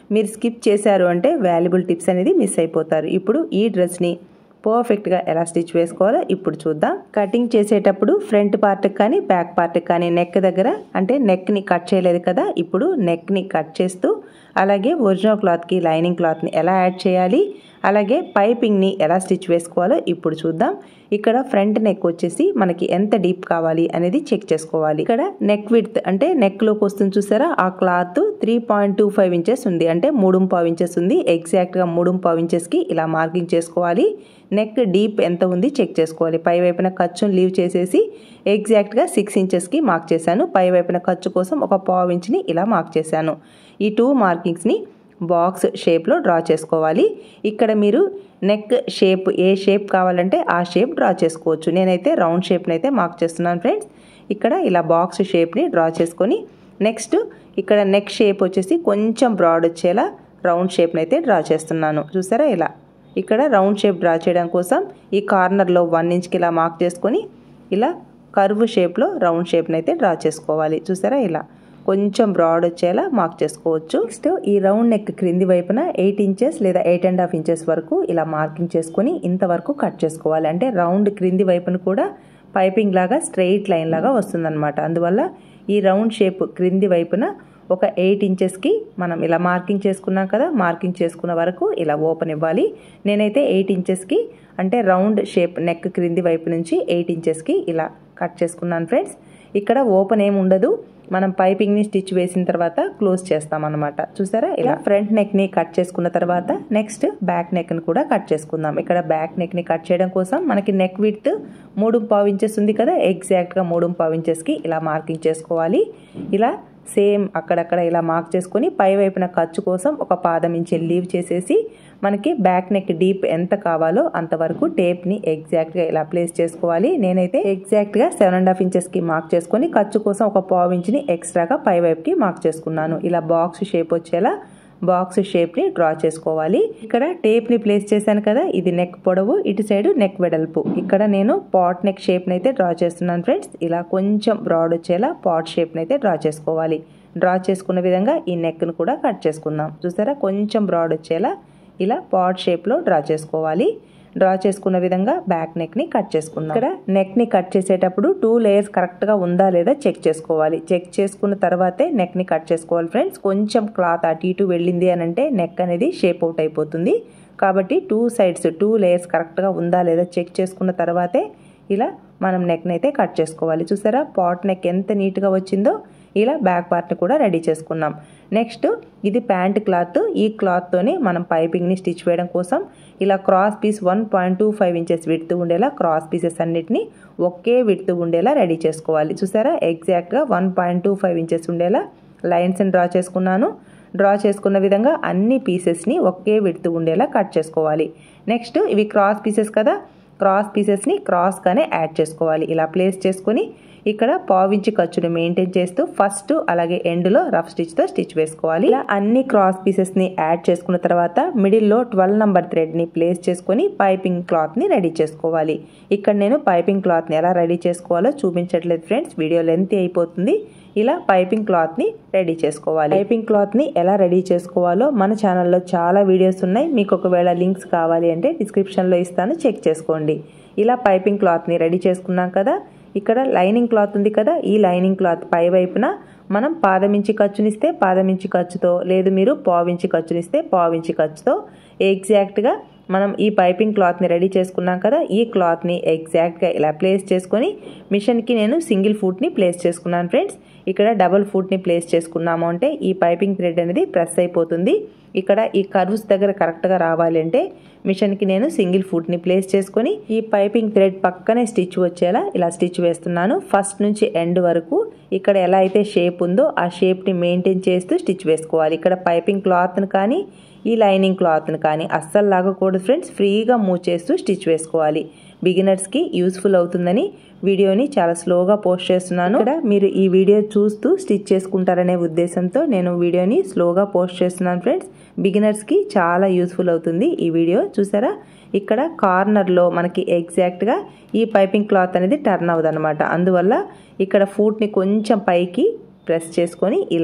మీరు స్కిప్ చేశారు అంటే వాల్యుబుల్ టిప్స్ అనేది మిస్ అయిపోతారు ఇప్పుడు ఈ డ్రెస్ని పర్ఫెక్ట్గా ఎలా స్టిచ్ వేసుకోవాలో ఇప్పుడు చూద్దాం కటింగ్ చేసేటప్పుడు ఫ్రంట్ పార్ట్కి కానీ బ్యాక్ పార్ట్కి కానీ నెక్ దగ్గర అంటే నెక్ని కట్ చేయలేదు కదా ఇప్పుడు నెక్ని కట్ చేస్తూ అలాగే ఒరిజినల్ క్లాత్కి లైనింగ్ క్లాత్ని ఎలా యాడ్ చేయాలి అలాగే పైపింగ్ని ఎలా స్టిచ్ వేసుకోవాలో ఇప్పుడు చూద్దాం ఇక్కడ ఫ్రంట్ నెక్ వచ్చేసి మనకి ఎంత డీప్ కావాలి అనేది చెక్ చేసుకోవాలి ఇక్కడ నెక్ విడ్త్ అంటే నెక్లోకి వస్తుంది చూసారా ఆ cloth three point two five inches ఉంది అంటే మూడు పావు ఇంచెస్ ఉంది ఎగ్జాక్ట్గా మూడు పావు ఇంచెస్కి ఇలా మార్కింగ్ చేసుకోవాలి నెక్ డీప్ ఎంత ఉంది చెక్ చేసుకోవాలి పై వైపున ఖర్చును లీవ్ చేసేసి ఎగ్జాక్ట్గా సిక్స్ ఇంచెస్కి మార్క్ చేశాను పై వైపున ఖర్చు కోసం ఒక పావు ఇంచ్ని ఇలా మార్క్ చేశాను ఈ టూ మార్కింగ్స్ని బాక్స్ షేప్లో డ్రా చేసుకోవాలి ఇక్కడ మీరు నెక్ షేప్ ఏ షేప్ కావాలంటే ఆ షేప్ డ్రా చేసుకోవచ్చు నేనైతే రౌండ్ షేప్ని అయితే మార్క్ చేస్తున్నాను ఫ్రెండ్స్ ఇక్కడ ఇలా బాక్స్ షేప్ని డ్రా చేసుకొని నెక్స్ట్ ఇక్కడ నెక్ షేప్ వచ్చేసి కొంచెం బ్రాడ్ వచ్చేలా రౌండ్ షేప్ని అయితే డ్రా చేస్తున్నాను చూసారా ఇలా ఇక్కడ రౌండ్ షేప్ డ్రా చేయడం కోసం ఈ కార్నర్లో వన్ ఇంచ్కి ఇలా మార్క్ చేసుకొని ఇలా కర్వ్ షేప్లో రౌండ్ షేప్ని అయితే డ్రా చేసుకోవాలి చూసారా ఇలా కొంచెం బ్రాడ్ వచ్చేలా మార్క్ చేసుకోవచ్చు నెక్స్ట్ ఈ రౌండ్ నెక్ క్రింది వైపున ఎయిట్ ఇంచెస్ లేదా ఎయిట్ అండ్ హాఫ్ ఇంచెస్ వరకు ఇలా మార్కింగ్ చేసుకొని ఇంతవరకు కట్ చేసుకోవాలి అంటే రౌండ్ క్రింది వైపున కూడా పైపింగ్ లాగా స్ట్రెయిట్ లైన్ లాగా వస్తుందన్నమాట అందువల్ల ఈ రౌండ్ షేప్ క్రింది వైపున ఒక ఎయిట్ ఇంచెస్కి మనం ఇలా మార్కింగ్ చేసుకున్నాం కదా మార్కింగ్ చేసుకున్న వరకు ఇలా ఓపెన్ ఇవ్వాలి నేనైతే ఎయిట్ ఇంచెస్కి అంటే రౌండ్ షేప్ నెక్ క్రింది వైపు నుంచి ఎయిట్ ఇంచెస్కి ఇలా కట్ చేసుకున్నాను ఫ్రెండ్స్ ఇక్కడ ఓపెన్ ఏమి ఉండదు మనం పైపింగ్ని స్టిచ్ వేసిన తర్వాత క్లోజ్ చేస్తామన్నమాట చూసారా ఇలా ఫ్రంట్ నెక్ని కట్ చేసుకున్న తర్వాత నెక్స్ట్ బ్యాక్ నెక్ని కూడా కట్ చేసుకుందాం ఇక్కడ బ్యాక్ నెక్ని కట్ చేయడం కోసం మనకి నెక్ విడ్త్ మూడు పావు ఇంచెస్ ఉంది కదా ఎగ్జాక్ట్గా మూడు పావు ఇంచెస్కి ఇలా మార్కింగ్ చేసుకోవాలి ఇలా సేమ్ అక్కడక్కడ ఇలా మార్క్ చేసుకొని పై వైపున ఖర్చు కోసం ఒక పాదం ఇంచి లీవ్ చేసేసి మనకి బ్యాక్ నెక్ డీప్ ఎంత కావాలో అంతవరకు టేప్ని ఎగ్జాక్ట్గా ఇలా ప్లేస్ చేసుకోవాలి నేనైతే ఎగ్జాక్ట్గా సెవెన్ అండ్ హాఫ్ ఇంచెస్కి మార్క్ చేసుకొని ఖర్చు కోసం ఒక పావు ఇంచుని ఎక్స్ట్రాగా పై వైపుకి మార్క్ చేసుకున్నాను ఇలా బాక్స్ షేప్ వచ్చేలా బాక్స్ షేప్ని డ్రా చేసుకోవాలి ఇక్కడ టేప్ని ప్లేస్ చేశాను కదా ఇది నెక్ పొడవు ఇటు సైడ్ నెక్ వెడల్పు ఇక్కడ నేను పాట్ నెక్ షేప్ని అయితే డ్రా చేస్తున్నాను ఫ్రెండ్స్ ఇలా కొంచెం బ్రాడ్ వచ్చేలా పాట్ షేప్ని అయితే డ్రా చేసుకోవాలి డ్రా చేసుకున్న విధంగా ఈ నెక్ను కూడా కట్ చేసుకుందాం చూసారా కొంచెం బ్రాడ్ వచ్చేలా ఇలా పాట్ షేప్లో డ్రా చేసుకోవాలి డ్రా చేసుకున్న విధంగా బ్యాక్ నెక్ని కట్ చేసుకుందాం ఇక్కడ నెక్ని కట్ చేసేటప్పుడు టూ లేయర్స్ కరెక్ట్గా ఉందా లేదా చెక్ చేసుకోవాలి చెక్ చేసుకున్న తర్వాతే నెక్ని కట్ చేసుకోవాలి ఫ్రెండ్స్ కొంచెం క్లాత్ అటు ఇటు వెళ్ళింది అని అంటే నెక్ అనేది షేప్ అవుట్ అయిపోతుంది కాబట్టి టూ సైడ్స్ టూ లేయర్స్ కరెక్ట్గా ఉందా లేదా చెక్ చేసుకున్న తర్వాతే ఇలా మనం నెక్ని అయితే కట్ చేసుకోవాలి చూసారా పాట్ నెక్ ఎంత నీట్గా వచ్చిందో ఇలా బ్యాక్ పార్ట్ని కూడా రెడీ చేసుకున్నాం నెక్స్ట్ ఇది ప్యాంట్ క్లాత్ ఈ క్లాత్తోనే మనం పైపింగ్ని స్టిచ్ వేయడం కోసం ఇలా cross piece one point two five inches విడుతూ ఉండేలా క్రాస్ పీసెస్ అన్నిటిని ఒకే విడుతూ ఉండేలా రెడీ చేసుకోవాలి చూసారా ఎగ్జాక్ట్గా one point two five inches ఉండేలా లైన్స్ని డ్రా చేసుకున్నాను డ్రా చేసుకున్న విధంగా అన్ని పీసెస్ని ఒకే విడుతూ ఉండేలా కట్ చేసుకోవాలి నెక్స్ట్ ఇవి క్రాస్ పీసెస్ కదా క్రాస్ పీసెస్ని క్రాస్గానే యాడ్ చేసుకోవాలి ఇలా ప్లేస్ చేసుకొని ఇక్కడ పావించి ఖర్చును మెయింటైన్ చేస్తూ ఫస్ట్ అలాగే ఎండ్లో రఫ్ స్టిచ్తో స్టిచ్ వేసుకోవాలి ఇలా అన్ని క్రాస్ పీసెస్ని యాడ్ చేసుకున్న తర్వాత మిడిల్లో ట్వెల్వ్ నంబర్ థ్రెడ్ని ప్లేస్ చేసుకొని పైపింగ్ క్లాత్ని రెడీ చేసుకోవాలి ఇక్కడ నేను పైపింగ్ క్లాత్ని ఎలా రెడీ చేసుకోవాలో చూపించట్లేదు ఫ్రెండ్స్ వీడియో లెంత్ అయిపోతుంది ఇలా పైపింగ్ క్లాత్ని రెడీ చేసుకోవాలి పైపింగ్ క్లాత్ని ఎలా రెడీ చేసుకోవాలో మన ఛానల్లో చాలా వీడియోస్ ఉన్నాయి మీకు ఒకవేళ లింక్స్ కావాలి అంటే డిస్క్రిప్షన్లో ఇస్తాను చెక్ చేసుకోండి ఇలా పైపింగ్ క్లాత్ని రెడీ చేసుకున్నాం కదా ఇక్కడ లైనింగ్ క్లాత్ ఉంది కదా ఈ లైనింగ్ క్లాత్ పై వైపున మనం పాదమించి ఖర్చునిస్తే పాదమించి ఖర్చుతో లేదు మీరు పావించి ఖర్చునిస్తే పావించి ఖర్చుతో ఎగ్జాక్ట్గా మనం ఈ పైపింగ్ క్లాత్ని రెడీ చేసుకున్నాం కదా ఈ క్లాత్ని ఎగ్జాక్ట్గా ఇలా ప్లేస్ చేసుకొని మిషన్కి నేను సింగిల్ ఫుట్ని ప్లేస్ చేసుకున్నాను ఫ్రెండ్స్ ఇక్కడ డబుల్ ఫుట్ని ప్లేస్ చేసుకున్నాము అంటే ఈ పైపింగ్ థ్రెడ్ అనేది ప్రెస్ అయిపోతుంది ఇక్కడ ఈ కర్వ్స్ దగ్గర కరెక్ట్గా రావాలి అంటే మిషన్కి నేను సింగిల్ ఫుట్ని ప్లేస్ చేసుకొని ఈ పైపింగ్ థ్రెడ్ పక్కనే స్టిచ్ వచ్చేలా ఇలా స్టిచ్ వేస్తున్నాను ఫస్ట్ నుంచి ఎండ్ వరకు ఇక్కడ ఎలా అయితే షేప్ ఉందో ఆ షేప్ని మెయింటైన్ చేస్తూ స్టిచ్ వేసుకోవాలి ఇక్కడ పైపింగ్ క్లాత్ని కానీ ఈ లైనింగ్ క్లాత్ని కానీ అస్సలు లాగకూడదు ఫ్రెండ్స్ ఫ్రీగా మూవ్ చేస్తూ స్టిచ్ వేసుకోవాలి బిగినర్స్కి యూస్ఫుల్ అవుతుందని వీడియోని చాలా స్లోగా పోస్ట్ చేస్తున్నాను ఇక్కడ మీరు ఈ వీడియో చూస్తూ స్టిచ్ చేసుకుంటారనే ఉద్దేశంతో నేను వీడియోని స్లోగా పోస్ట్ చేస్తున్నాను ఫ్రెండ్స్ బిగినర్స్కి చాలా యూస్ఫుల్ అవుతుంది ఈ వీడియో చూసారా ఇక్కడ కార్నర్లో మనకి ఎగ్జాక్ట్గా ఈ పైపింగ్ క్లాత్ అనేది టర్న్ అవ్వదు అనమాట అందువల్ల ఇక్కడ ఫూట్ని కొంచెం పైకి ప్రెస్ చేసుకొని ఇలా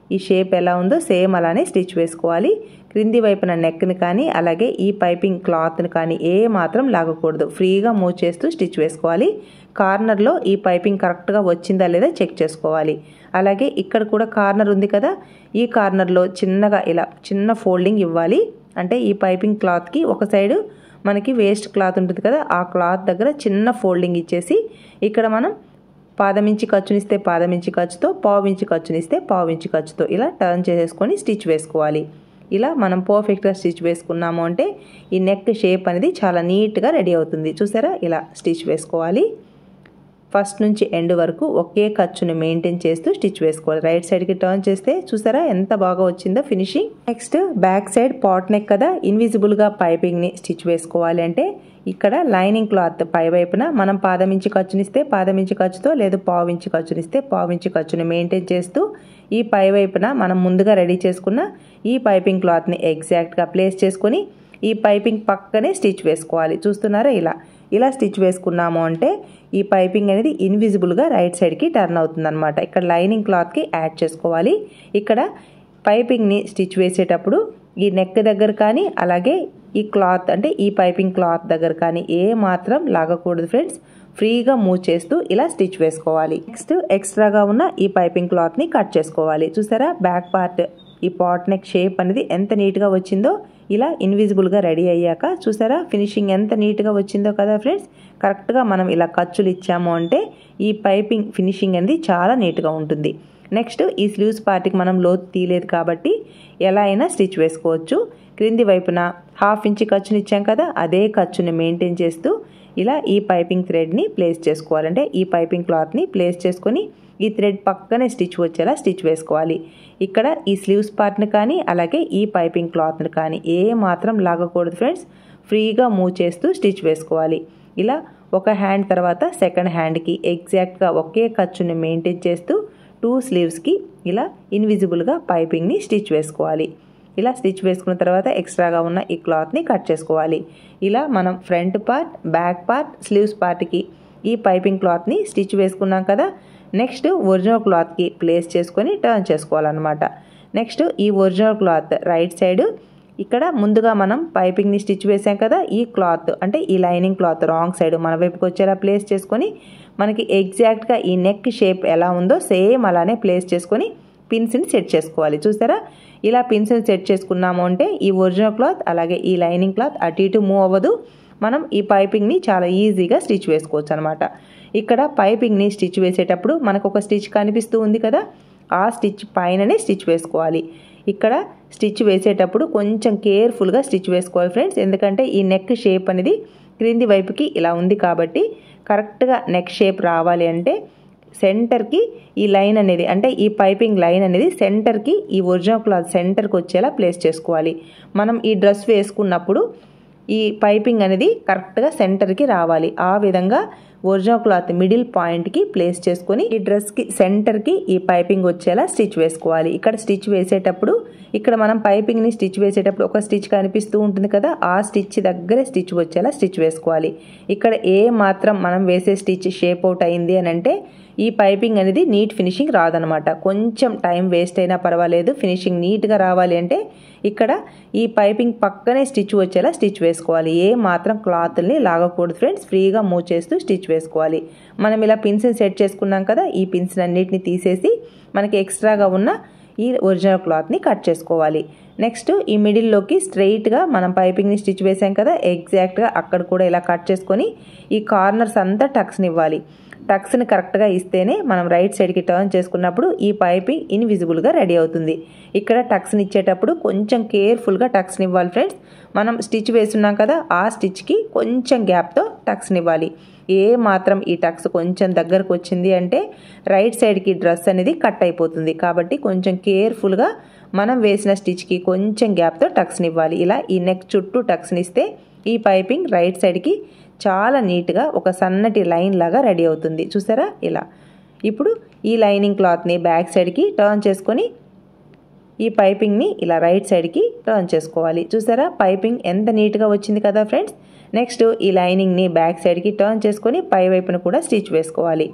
ఈ షేప్ ఎలా ఉందో సేమ్ అలానే స్టిచ్ వేసుకోవాలి క్రింది వైపున నెక్ని కానీ అలాగే ఈ పైపింగ్ క్లాత్ని కానీ ఏ మాత్రం లాగకూడదు ఫ్రీగా మూవ్ చేస్తూ స్టిచ్ వేసుకోవాలి కార్నర్లో ఈ పైపింగ్ కరెక్ట్గా వచ్చిందా లేదా చెక్ చేసుకోవాలి అలాగే ఇక్కడ కూడా కార్నర్ ఉంది కదా ఈ కార్నర్లో చిన్నగా ఇలా చిన్న ఫోల్డింగ్ ఇవ్వాలి అంటే ఈ పైపింగ్ క్లాత్కి ఒక సైడు మనకి వేస్ట్ క్లాత్ ఉంటుంది కదా ఆ క్లాత్ దగ్గర చిన్న ఫోల్డింగ్ ఇచ్చేసి ఇక్కడ మనం పాదమించి ఖర్చునిస్తే పాదమించి ఖర్చుతో పావించి ఖర్చునిస్తే పావించి ఖర్చుతో ఇలా టర్న్ చేసేసుకొని స్టిచ్ వేసుకోవాలి ఇలా మనం పర్ఫెక్ట్గా స్టిచ్ వేసుకున్నాము అంటే ఈ నెక్ షేప్ అనేది చాలా నీట్గా రెడీ అవుతుంది చూసారా ఇలా స్టిచ్ వేసుకోవాలి ఫస్ట్ నుంచి ఎండ్ వరకు ఒకే ఖర్చుని మెయింటైన్ చేస్తూ స్టిచ్ వేసుకోవాలి రైట్ సైడ్కి టర్న్ చేస్తే చూసారా ఎంత బాగా వచ్చిందో finishing next back side pot neck కదా ఇన్విజిబుల్గా పైపింగ్ని స్టిచ్ వేసుకోవాలి అంటే ఇక్కడ లైనింగ్ క్లాత్ పై వైపున మనం పాదమించి ఖర్చునిస్తే పాదమించి ఖర్చుతో లేదు పావించి ఖర్చునిస్తే పావించి ఖర్చుని మెయింటైన్ చేస్తూ ఈ పై వైపున మనం ముందుగా రెడీ చేసుకున్న ఈ పైపింగ్ క్లాత్ని ఎగ్జాక్ట్గా ప్లేస్ చేసుకొని ఈ పైపింగ్ పక్కనే స్టిచ్ వేసుకోవాలి చూస్తున్నారా ఇలా ఇలా స్టిచ్ వేసుకున్నాము అంటే ఈ పైపింగ్ అనేది ఇన్విజిబుల్గా రైట్ సైడ్కి టర్న్ అవుతుందన్నమాట ఇక్కడ లైనింగ్ క్లాత్కి యాడ్ చేసుకోవాలి ఇక్కడ పైపింగ్ని స్టిచ్ వేసేటప్పుడు ఈ నెక్ దగ్గర కానీ అలాగే ఈ క్లాత్ అంటే ఈ పైపింగ్ క్లాత్ దగ్గర కానీ ఏ మాత్రం లాగకూడదు ఫ్రెండ్స్ ఫ్రీగా మూవ్ చేస్తూ ఇలా స్టిచ్ వేసుకోవాలి నెక్స్ట్ ఎక్స్ట్రాగా ఉన్న ఈ పైపింగ్ క్లాత్ని కట్ చేసుకోవాలి చూసారా బ్యాక్ పార్ట్ ఈ పాట్ నెక్ షేప్ అనేది ఎంత నీట్గా వచ్చిందో ఇలా ఇన్విజిబుల్గా రెడీ అయ్యాక చూసారా ఫినిషింగ్ ఎంత నీట్గా వచ్చిందో కదా ఫ్రెండ్స్ కరెక్ట్గా మనం ఇలా ఖర్చులు ఇచ్చాము అంటే ఈ పైపింగ్ ఫినిషింగ్ అనేది చాలా నీట్గా ఉంటుంది నెక్స్ట్ ఈ స్లీవ్స్ పార్ట్కి మనం లోతు తీయలేదు కాబట్టి ఎలా అయినా స్టిచ్ వేసుకోవచ్చు క్రింది వైపున హాఫ్ ఇంచ్ ఖర్చుని ఇచ్చాం కదా అదే ఖర్చుని మెయింటైన్ చేస్తూ ఇలా ఈ పైపింగ్ థ్రెడ్ని ప్లేస్ చేసుకోవాలంటే ఈ పైపింగ్ క్లాత్ని ప్లేస్ చేసుకొని ఈ థ్రెడ్ పక్కనే స్టిచ్ వచ్చేలా స్టిచ్ వేసుకోవాలి ఇక్కడ ఈ స్లీవ్స్ పార్ట్ని కానీ అలాగే ఈ పైపింగ్ క్లాత్ని కానీ ఏ మాత్రం లాగకూడదు ఫ్రెండ్స్ ఫ్రీగా మూవ్ చేస్తూ స్టిచ్ వేసుకోవాలి ఇలా ఒక హ్యాండ్ తర్వాత సెకండ్ హ్యాండ్కి ఎగ్జాక్ట్గా ఒకే ఖర్చుని మెయింటైన్ చేస్తూ టూ స్లీవ్స్కి ఇలా ఇన్విజిబుల్గా పైపింగ్ని స్టిచ్ వేసుకోవాలి ఇలా స్టిచ్ వేసుకున్న తర్వాత ఎక్స్ట్రాగా ఉన్న ఈ క్లాత్ని కట్ చేసుకోవాలి ఇలా మనం front part back part sleeves పార్ట్కి ఈ పైపింగ్ క్లాత్ని స్టిచ్ వేసుకున్నాం కదా నెక్స్ట్ ఒరిజినల్ క్లాత్కి ప్లేస్ చేసుకొని టర్న్ చేసుకోవాలన్నమాట నెక్స్ట్ ఈ ఒరిజినల్ క్లాత్ రైట్ సైడ్ ఇక్కడ ముందుగా మనం పైపింగ్ని స్టిచ్ వేసాం కదా ఈ క్లాత్ అంటే ఈ లైనింగ్ క్లాత్ రాంగ్ సైడ్ మన వైపుకి వచ్చేలా ప్లేస్ చేసుకొని మనకి ఎగ్జాక్ట్గా ఈ నెక్ షేప్ ఎలా ఉందో సేమ్ అలానే ప్లేస్ చేసుకొని పిన్స్ని సెట్ చేసుకోవాలి చూసారా ఇలా పిన్స్ని సెట్ చేసుకున్నాము అంటే ఈ ఒరిజినల్ క్లాత్ అలాగే ఈ లైనింగ్ క్లాత్ అటు ఇటు మూవ్ అవ్వదు మనం ఈ పైపింగ్ని చాలా ఈజీగా స్టిచ్ వేసుకోవచ్చు అనమాట ఇక్కడ పైపింగ్ని స్టిచ్ వేసేటప్పుడు మనకు ఒక స్టిచ్ కనిపిస్తూ ఉంది కదా ఆ స్టిచ్ పైననే స్టిచ్ వేసుకోవాలి ఇక్కడ స్టిచ్ వేసేటప్పుడు కొంచెం కేర్ఫుల్గా స్టిచ్ వేసుకోవాలి ఫ్రెండ్స్ ఎందుకంటే ఈ నెక్ షేప్ అనేది క్రింది వైపుకి ఇలా ఉంది కాబట్టి కరెక్ట్గా నెక్ షేప్ రావాలి అంటే సెంటర్కి ఈ లైన్ అనేది అంటే ఈ పైపింగ్ లైన్ అనేది సెంటర్కి ఈ ఒరిజినల్ క్లాత్ సెంటర్కి వచ్చేలా ప్లేస్ చేసుకోవాలి మనం ఈ డ్రెస్ వేసుకున్నప్పుడు ఈ పైపింగ్ అనేది కరెక్ట్గా సెంటర్కి రావాలి ఆ విధంగా ఒరిజినల్ క్లాత్ మిడిల్ పాయింట్కి ప్లేస్ చేసుకొని ఈ డ్రెస్కి సెంటర్కి ఈ పైపింగ్ వచ్చేలా స్టిచ్ వేసుకోవాలి ఇక్కడ స్టిచ్ వేసేటప్పుడు ఇక్కడ మనం పైపింగ్ని స్టిచ్ వేసేటప్పుడు ఒక స్టిచ్ కనిపిస్తూ ఉంటుంది కదా ఆ స్టిచ్ దగ్గరే స్టిచ్ వచ్చేలా స్టిచ్ వేసుకోవాలి ఇక్కడ ఏ మాత్రం మనం వేసే స్టిచ్ షేప్ అవుట్ అయింది అని అంటే ఈ పైపింగ్ అనేది నీట్ ఫినిషింగ్ రాదనమాట కొంచెం టైం వేస్ట్ అయినా పర్వాలేదు ఫినిషింగ్ నీట్గా రావాలి అంటే ఇక్కడ ఈ పైపింగ్ పక్కనే స్టిచ్ వచ్చేలా స్టిచ్ వేసుకోవాలి ఏ మాత్రం క్లాత్ని లాగకూడదు ఫ్రెండ్స్ ఫ్రీగా మూవ్ చేస్తూ స్టిచ్ వేసుకోవాలి మనం ఇలా పిన్స్ని సెట్ చేసుకున్నాం కదా ఈ పిన్స్ అన్నిటిని తీసేసి మనకి ఎక్స్ట్రాగా ఉన్న ఈ ఒరిజినల్ క్లాత్ని కట్ చేసుకోవాలి నెక్స్ట్ ఈ మిడిల్లోకి స్ట్రైట్గా మనం పైపింగ్ని స్టిచ్ వేసాం కదా ఎగ్జాక్ట్గా అక్కడ కూడా ఇలా కట్ చేసుకొని ఈ కార్నర్స్ అంతా టక్స్ని ఇవ్వాలి టక్స్ని కరెక్ట్గా ఇస్తేనే మనం రైట్ సైడ్కి టర్న్ చేసుకున్నప్పుడు ఈ పైపింగ్ ఇన్విజిబుల్గా రెడీ అవుతుంది ఇక్కడ టక్స్ని ఇచ్చేటప్పుడు కొంచెం కేర్ఫుల్గా టక్స్ని ఇవ్వాలి ఫ్రెండ్స్ మనం స్టిచ్ వేస్తున్నాం కదా ఆ స్టిచ్కి కొంచెం గ్యాప్తో టక్స్ని ఇవ్వాలి ఏ మాత్రం ఈ టక్స్ కొంచెం దగ్గరకు వచ్చింది అంటే రైట్ సైడ్కి డ్రెస్ అనేది కట్ అయిపోతుంది కాబట్టి కొంచెం కేర్ఫుల్గా మనం వేసిన స్టిచ్కి కొంచెం గ్యాప్తో టక్స్ని ఇవ్వాలి ఇలా ఈ నెక్ చుట్టూ టక్స్ని ఇస్తే ఈ పైపింగ్ రైట్ సైడ్కి చాలా నీట్గా ఒక సన్నటి లైన్ లాగా రెడీ అవుతుంది చూసారా ఇలా ఇప్పుడు ఈ లైనింగ్ క్లాత్ని బ్యాక్ సైడ్కి టర్న్ చేసుకొని ఈ పైపింగ్ని ఇలా రైట్ సైడ్కి టర్న్ చేసుకోవాలి చూసారా పైపింగ్ ఎంత నీట్గా వచ్చింది కదా ఫ్రెండ్స్ నెక్స్ట్ ఈ లైనింగ్ని బ్యాక్ సైడ్కి టర్న్ చేసుకొని పై వైపున కూడా స్టిచ్ వేసుకోవాలి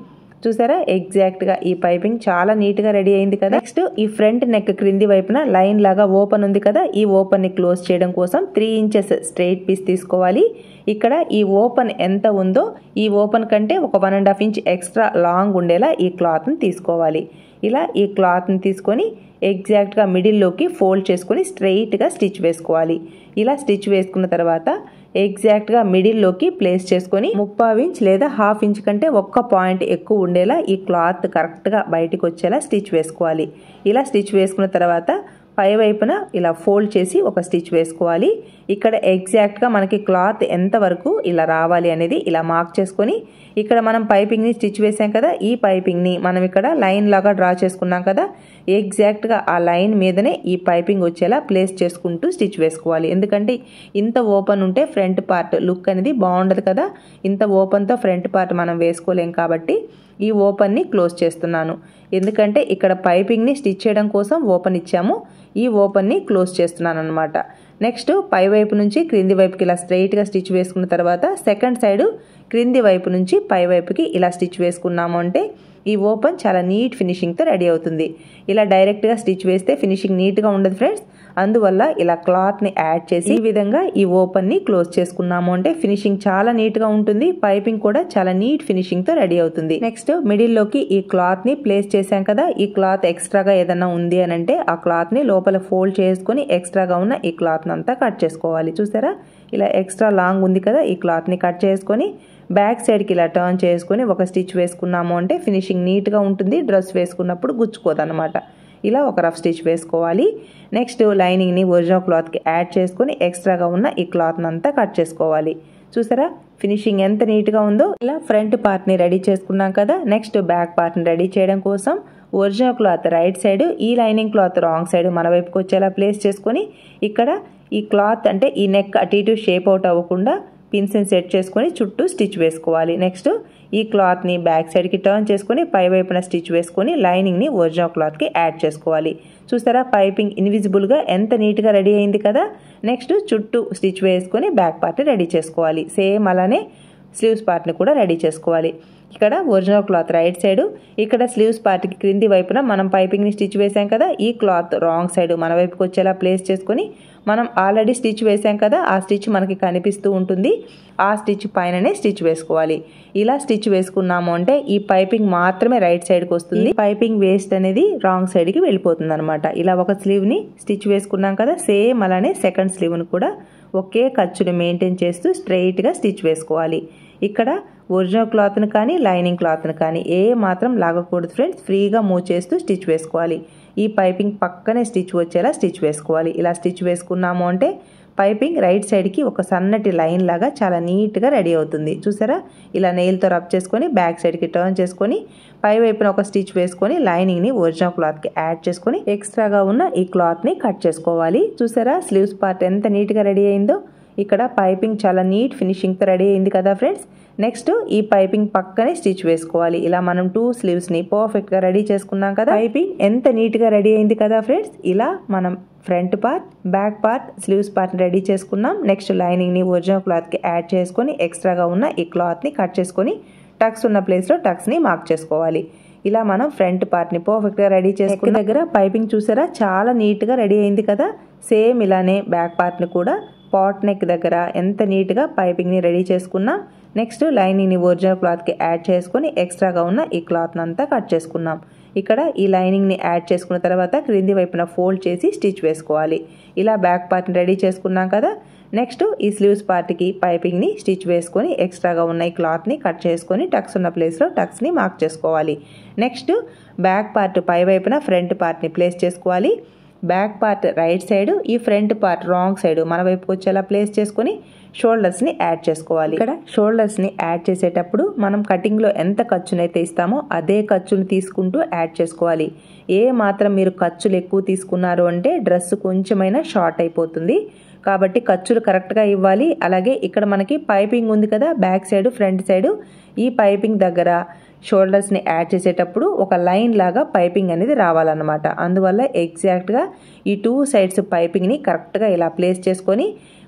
చూసారా ఎగ్జాక్ట్గా ఈ పైపింగ్ చాలా నీట్గా రెడీ అయింది కదా నెక్స్ట్ ఈ ఫ్రంట్ నెక్ క్రింది వైపున లైన్ లాగా ఓపెన్ ఉంది కదా ఈ ఓపెన్ని క్లోజ్ చేయడం కోసం త్రీ ఇంచెస్ స్ట్రైట్ పీస్ తీసుకోవాలి ఇక్కడ ఈ ఓపెన్ ఎంత ఉందో ఈ ఓపెన్ కంటే ఒక one and half inch extra long ఉండేలా ఈ క్లాత్ని తీసుకోవాలి ఇలా ఈ క్లాత్ని తీసుకొని ఎగ్జాక్ట్గా మిడిల్లోకి ఫోల్డ్ చేసుకొని స్ట్రైట్గా స్టిచ్ వేసుకోవాలి ఇలా స్టిచ్ వేసుకున్న తర్వాత ఎగ్జాక్ట్గా మిడిల్లోకి ప్లేస్ చేసుకొని ముప్పావు ఇంచ్ లేదా హాఫ్ ఇంచ్ కంటే ఒక్క పాయింట్ ఎక్కువ ఉండేలా ఈ క్లాత్ కరెక్ట్గా బయటికి వచ్చేలా స్టిచ్ వేసుకోవాలి ఇలా స్టిచ్ వేసుకున్న తర్వాత పై వైపున ఇలా ఫోల్డ్ చేసి ఒక స్టిచ్ వేసుకోవాలి ఇక్కడ ఎగ్జాక్ట్గా మనకి క్లాత్ ఎంత వరకు ఇలా రావాలి అనేది ఇలా మార్క్ చేసుకొని ఇక్కడ మనం పైపింగ్ని స్టిచ్ వేసాం కదా ఈ పైపింగ్ని మనం ఇక్కడ లైన్ లాగా డ్రా చేసుకున్నాం కదా ఎగ్జాక్ట్గా ఆ లైన్ మీదనే ఈ పైపింగ్ వచ్చేలా ప్లేస్ చేసుకుంటూ స్టిచ్ వేసుకోవాలి ఎందుకంటే ఇంత ఓపెన్ ఉంటే ఫ్రంట్ పార్ట్ లుక్ అనేది బాగుండదు కదా ఇంత ఓపెన్తో ఫ్రంట్ పార్ట్ మనం వేసుకోలేం కాబట్టి ఈ ఓపెన్ని క్లోజ్ చేస్తున్నాను ఎందుకంటే ఇక్కడ పైపింగ్ని స్టిచ్ చేయడం కోసం ఓపెన్ ఇచ్చాము ఈ ఓపెన్ని క్లోజ్ చేస్తున్నాను అనమాట నెక్స్ట్ పై వైపు నుంచి క్రింది వైపుకి ఇలా స్ట్రైట్గా స్టిచ్ వేసుకున్న తర్వాత సెకండ్ సైడ్ క్రింది వైపు నుంచి పై వైపుకి ఇలా స్టిచ్ వేసుకున్నాము అంటే ఈ ఓపెన్ చాలా నీట్ ఫినిషింగ్తో రెడీ అవుతుంది ఇలా డైరెక్ట్గా స్టిచ్ వేస్తే ఫినిషింగ్ నీట్గా ఉండదు ఫ్రెండ్స్ అందువల్ల ఇలా క్లాత్ని యాడ్ చేసి ఈ విధంగా ఈ ఓపెన్ని క్లోజ్ చేసుకున్నాము అంటే ఫినిషింగ్ చాలా నీట్గా ఉంటుంది పైపింగ్ కూడా చాలా నీట్ ఫినిషింగ్తో రెడీ అవుతుంది నెక్స్ట్ మిడిల్లోకి ఈ క్లాత్ని ప్లేస్ చేశాం కదా ఈ క్లాత్ ఎక్స్ట్రాగా ఏదైనా ఉంది అని అంటే ఆ క్లాత్ని లోపల ఫోల్డ్ చేసుకొని ఎక్స్ట్రాగా ఉన్న ఈ క్లాత్ని అంతా కట్ చేసుకోవాలి చూసారా ఇలా ఎక్స్ట్రా లాంగ్ ఉంది కదా ఈ క్లాత్ని కట్ చేసుకొని బ్యాక్ సైడ్కి ఇలా టర్న్ చేసుకొని ఒక స్టిచ్ వేసుకున్నాము అంటే ఫినిషింగ్ నీట్గా ఉంటుంది డ్రెస్ వేసుకున్నప్పుడు గుచ్చుకోదన్నమాట ఇలా ఒక రఫ్ స్టిచ్ వేసుకోవాలి నెక్స్ట్ లైనింగ్ని ఒరిజినల్ క్లాత్కి యాడ్ చేసుకొని ఎక్స్ట్రాగా ఉన్న ఈ క్లాత్ని అంతా కట్ చేసుకోవాలి చూసారా ఫినిషింగ్ ఎంత నీట్గా ఉందో ఇలా ఫ్రంట్ పార్ట్ని రెడీ చేసుకున్నాం కదా నెక్స్ట్ బ్యాక్ పార్ట్ని రెడీ చేయడం కోసం ఒరిజినల్ క్లాత్ రైట్ సైడ్ ఈ లైనింగ్ క్లాత్ రాంగ్ సైడ్ మన వైపుకి వచ్చేలా ప్లేస్ చేసుకొని ఇక్కడ ఈ క్లాత్ అంటే ఈ నెక్ అటు ఇటు షేప్ అవుట్ అవ్వకుండా పిన్స్ని సెట్ చేసుకొని చుట్టూ స్టిచ్ వేసుకోవాలి నెక్స్ట్ ఈ క్లాత్ని బ్యాక్ సైడ్కి టర్న్ చేసుకొని పై వైపున స్టిచ్ వేసుకొని లైనింగ్ని ఒరిజినల్ క్లాత్కి యాడ్ చేసుకోవాలి చూసారా పైపింగ్ ఇన్విజిబుల్గా ఎంత నీట్గా రెడీ అయింది కదా నెక్స్ట్ చుట్టూ స్టిచ్ వేసుకొని బ్యాక్ పార్ట్ రెడీ చేసుకోవాలి సేమ్ అలానే స్లీవ్స్ పార్ట్ని కూడా రెడీ చేసుకోవాలి ఇక్కడ ఒరిజినల్ క్లాత్ రైట్ సైడ్ ఇక్కడ స్లీవ్స్ పార్ట్కి క్రింది వైపున మనం పైపింగ్ని స్టిచ్ వేసాం కదా ఈ క్లాత్ రాంగ్ సైడ్ మన వైపుకి వచ్చేలా ప్లేస్ చేసుకొని మనం ఆల్రెడీ స్టిచ్ వేసాం కదా ఆ స్టిచ్ మనకి కనిపిస్తూ ఉంటుంది ఆ స్టిచ్ పైననే స్టిచ్ వేసుకోవాలి ఇలా స్టిచ్ వేసుకున్నాము అంటే ఈ పైపింగ్ మాత్రమే రైట్ సైడ్కి వస్తుంది పైపింగ్ వేస్ట్ అనేది రాంగ్ సైడ్కి వెళ్ళిపోతుంది అనమాట ఇలా ఒక స్లీవ్ని స్టిచ్ వేసుకున్నాం కదా సేమ్ అలానే సెకండ్ స్లీవ్ని కూడా ఒకే ఖర్చుని మెయింటైన్ చేస్తూ స్ట్రైట్గా స్టిచ్ వేసుకోవాలి ఇక్కడ ఒరిజినల్ క్లాత్ని కానీ లైనింగ్ క్లాత్ని కానీ ఏ మాత్రం లాగకూడదు ఫ్రెండ్స్ ఫ్రీగా మూవ్ చేస్తూ స్టిచ్ వేసుకోవాలి ఈ పైపింగ్ పక్కనే స్టిచ్ వచ్చేలా స్టిచ్ వేసుకోవాలి ఇలా స్టిచ్ వేసుకున్నాము అంటే పైపింగ్ రైట్ సైడ్కి ఒక సన్నటి లైన్ లాగా చాలా నీట్గా రెడీ అవుతుంది చూసారా ఇలా నెయిల్తో రబ్ చేసుకొని బ్యాక్ సైడ్కి టర్న్ చేసుకొని పై వైపున ఒక స్టిచ్ వేసుకొని లైనింగ్ని ఒరిజినల్ క్లాత్కి యాడ్ చేసుకొని ఎక్స్ట్రాగా ఉన్న ఈ క్లాత్ని కట్ చేసుకోవాలి చూసారా స్లీవ్స్ పార్ట్ ఎంత నీట్గా రెడీ అయిందో ఇక్కడ పైపింగ్ చాలా నీట్ ఫినిషింగ్తో రెడీ అయింది కదా ఫ్రెండ్స్ నెక్స్ట్ ఈ పైపింగ్ పక్కనే స్టిచ్ వేసుకోవాలి ఇలా మనం టూ స్లీవ్స్ని పర్ఫెక్ట్గా రెడీ చేసుకున్నాం కదా పైపింగ్ ఎంత నీట్గా రెడీ అయింది కదా ఫ్రెండ్స్ ఇలా మనం front part back part sleeves part ready చేసుకున్నాం నెక్స్ట్ లైనింగ్ని ఒరిజినల్ క్లాత్కి యాడ్ చేసుకొని ఎక్స్ట్రాగా ఉన్న ఈ క్లాత్ని కట్ చేసుకొని టక్స్ ఉన్న ప్లేస్లో టక్స్ని మార్క్ చేసుకోవాలి ఇలా మనం ఫ్రంట్ పార్ట్ని పర్ఫెక్ట్గా రెడీ చేసుకున్న దగ్గర పైపింగ్ చూసారా చాలా నీట్గా రెడీ అయింది కదా సేమ్ ఇలానే బ్యాక్ పార్ట్ని కూడా పాట్ నెక్ దగ్గర ఎంత నీట్గా పైపింగ్ని రెడీ చేసుకున్నాం నెక్స్ట్ లైనింగ్ని ఒరిజినల్ క్లాత్కి యాడ్ చేసుకొని ఎక్స్ట్రాగా ఉన్న ఈ క్లాత్ని అంతా కట్ చేసుకున్నాం ఇక్కడ ఈ లైనింగ్ని యాడ్ చేసుకున్న తర్వాత క్రింది వైపున ఫోల్డ్ చేసి స్టిచ్ వేసుకోవాలి ఇలా బ్యాక్ పార్ట్ని రెడీ చేసుకున్నాం కదా నెక్స్ట్ ఈ స్లీవ్స్ పార్ట్కి పైపింగ్ని స్టిచ్ వేసుకొని ఎక్స్ట్రాగా ఉన్న ఈ క్లాత్ని కట్ చేసుకొని టక్స్ ఉన్న ప్లేస్లో టక్స్ని మార్క్ చేసుకోవాలి నెక్స్ట్ బ్యాక్ పార్ట్ పై వైపున ఫ్రంట్ పార్ట్ని ప్లేస్ చేసుకోవాలి బ్యాక్ పార్ట్ రైట్ సైడ్ ఈ ఫ్రంట్ పార్ట్ రాంగ్ సైడ్ మన వైపుకి వచ్చేలా ప్లేస్ చేసుకొని షోల్డర్స్ని యాడ్ చేసుకోవాలి ఇక్కడ షోల్డర్స్ని యాడ్ చేసేటప్పుడు మనం కటింగ్లో ఎంత ఖర్చునైతే ఇస్తామో అదే ఖర్చును తీసుకుంటూ యాడ్ చేసుకోవాలి ఏ మాత్రం మీరు ఖర్చులు ఎక్కువ తీసుకున్నారు అంటే డ్రెస్ కొంచెమైనా షార్ట్ అయిపోతుంది కాబట్టి ఖర్చులు కరెక్ట్గా ఇవ్వాలి అలాగే ఇక్కడ మనకి పైపింగ్ ఉంది కదా బ్యాక్ సైడ్ ఫ్రంట్ సైడ్ ఈ పైపింగ్ దగ్గర షోల్డర్స్ని యాడ్ చేసేటప్పుడు ఒక లైన్ లాగా పైపింగ్ అనేది రావాలన్నమాట అందువల్ల ఎగ్జాక్ట్గా ఈ టూ సైడ్స్ పైపింగ్ని కరెక్ట్గా ఇలా ప్లేస్ చేసుకొని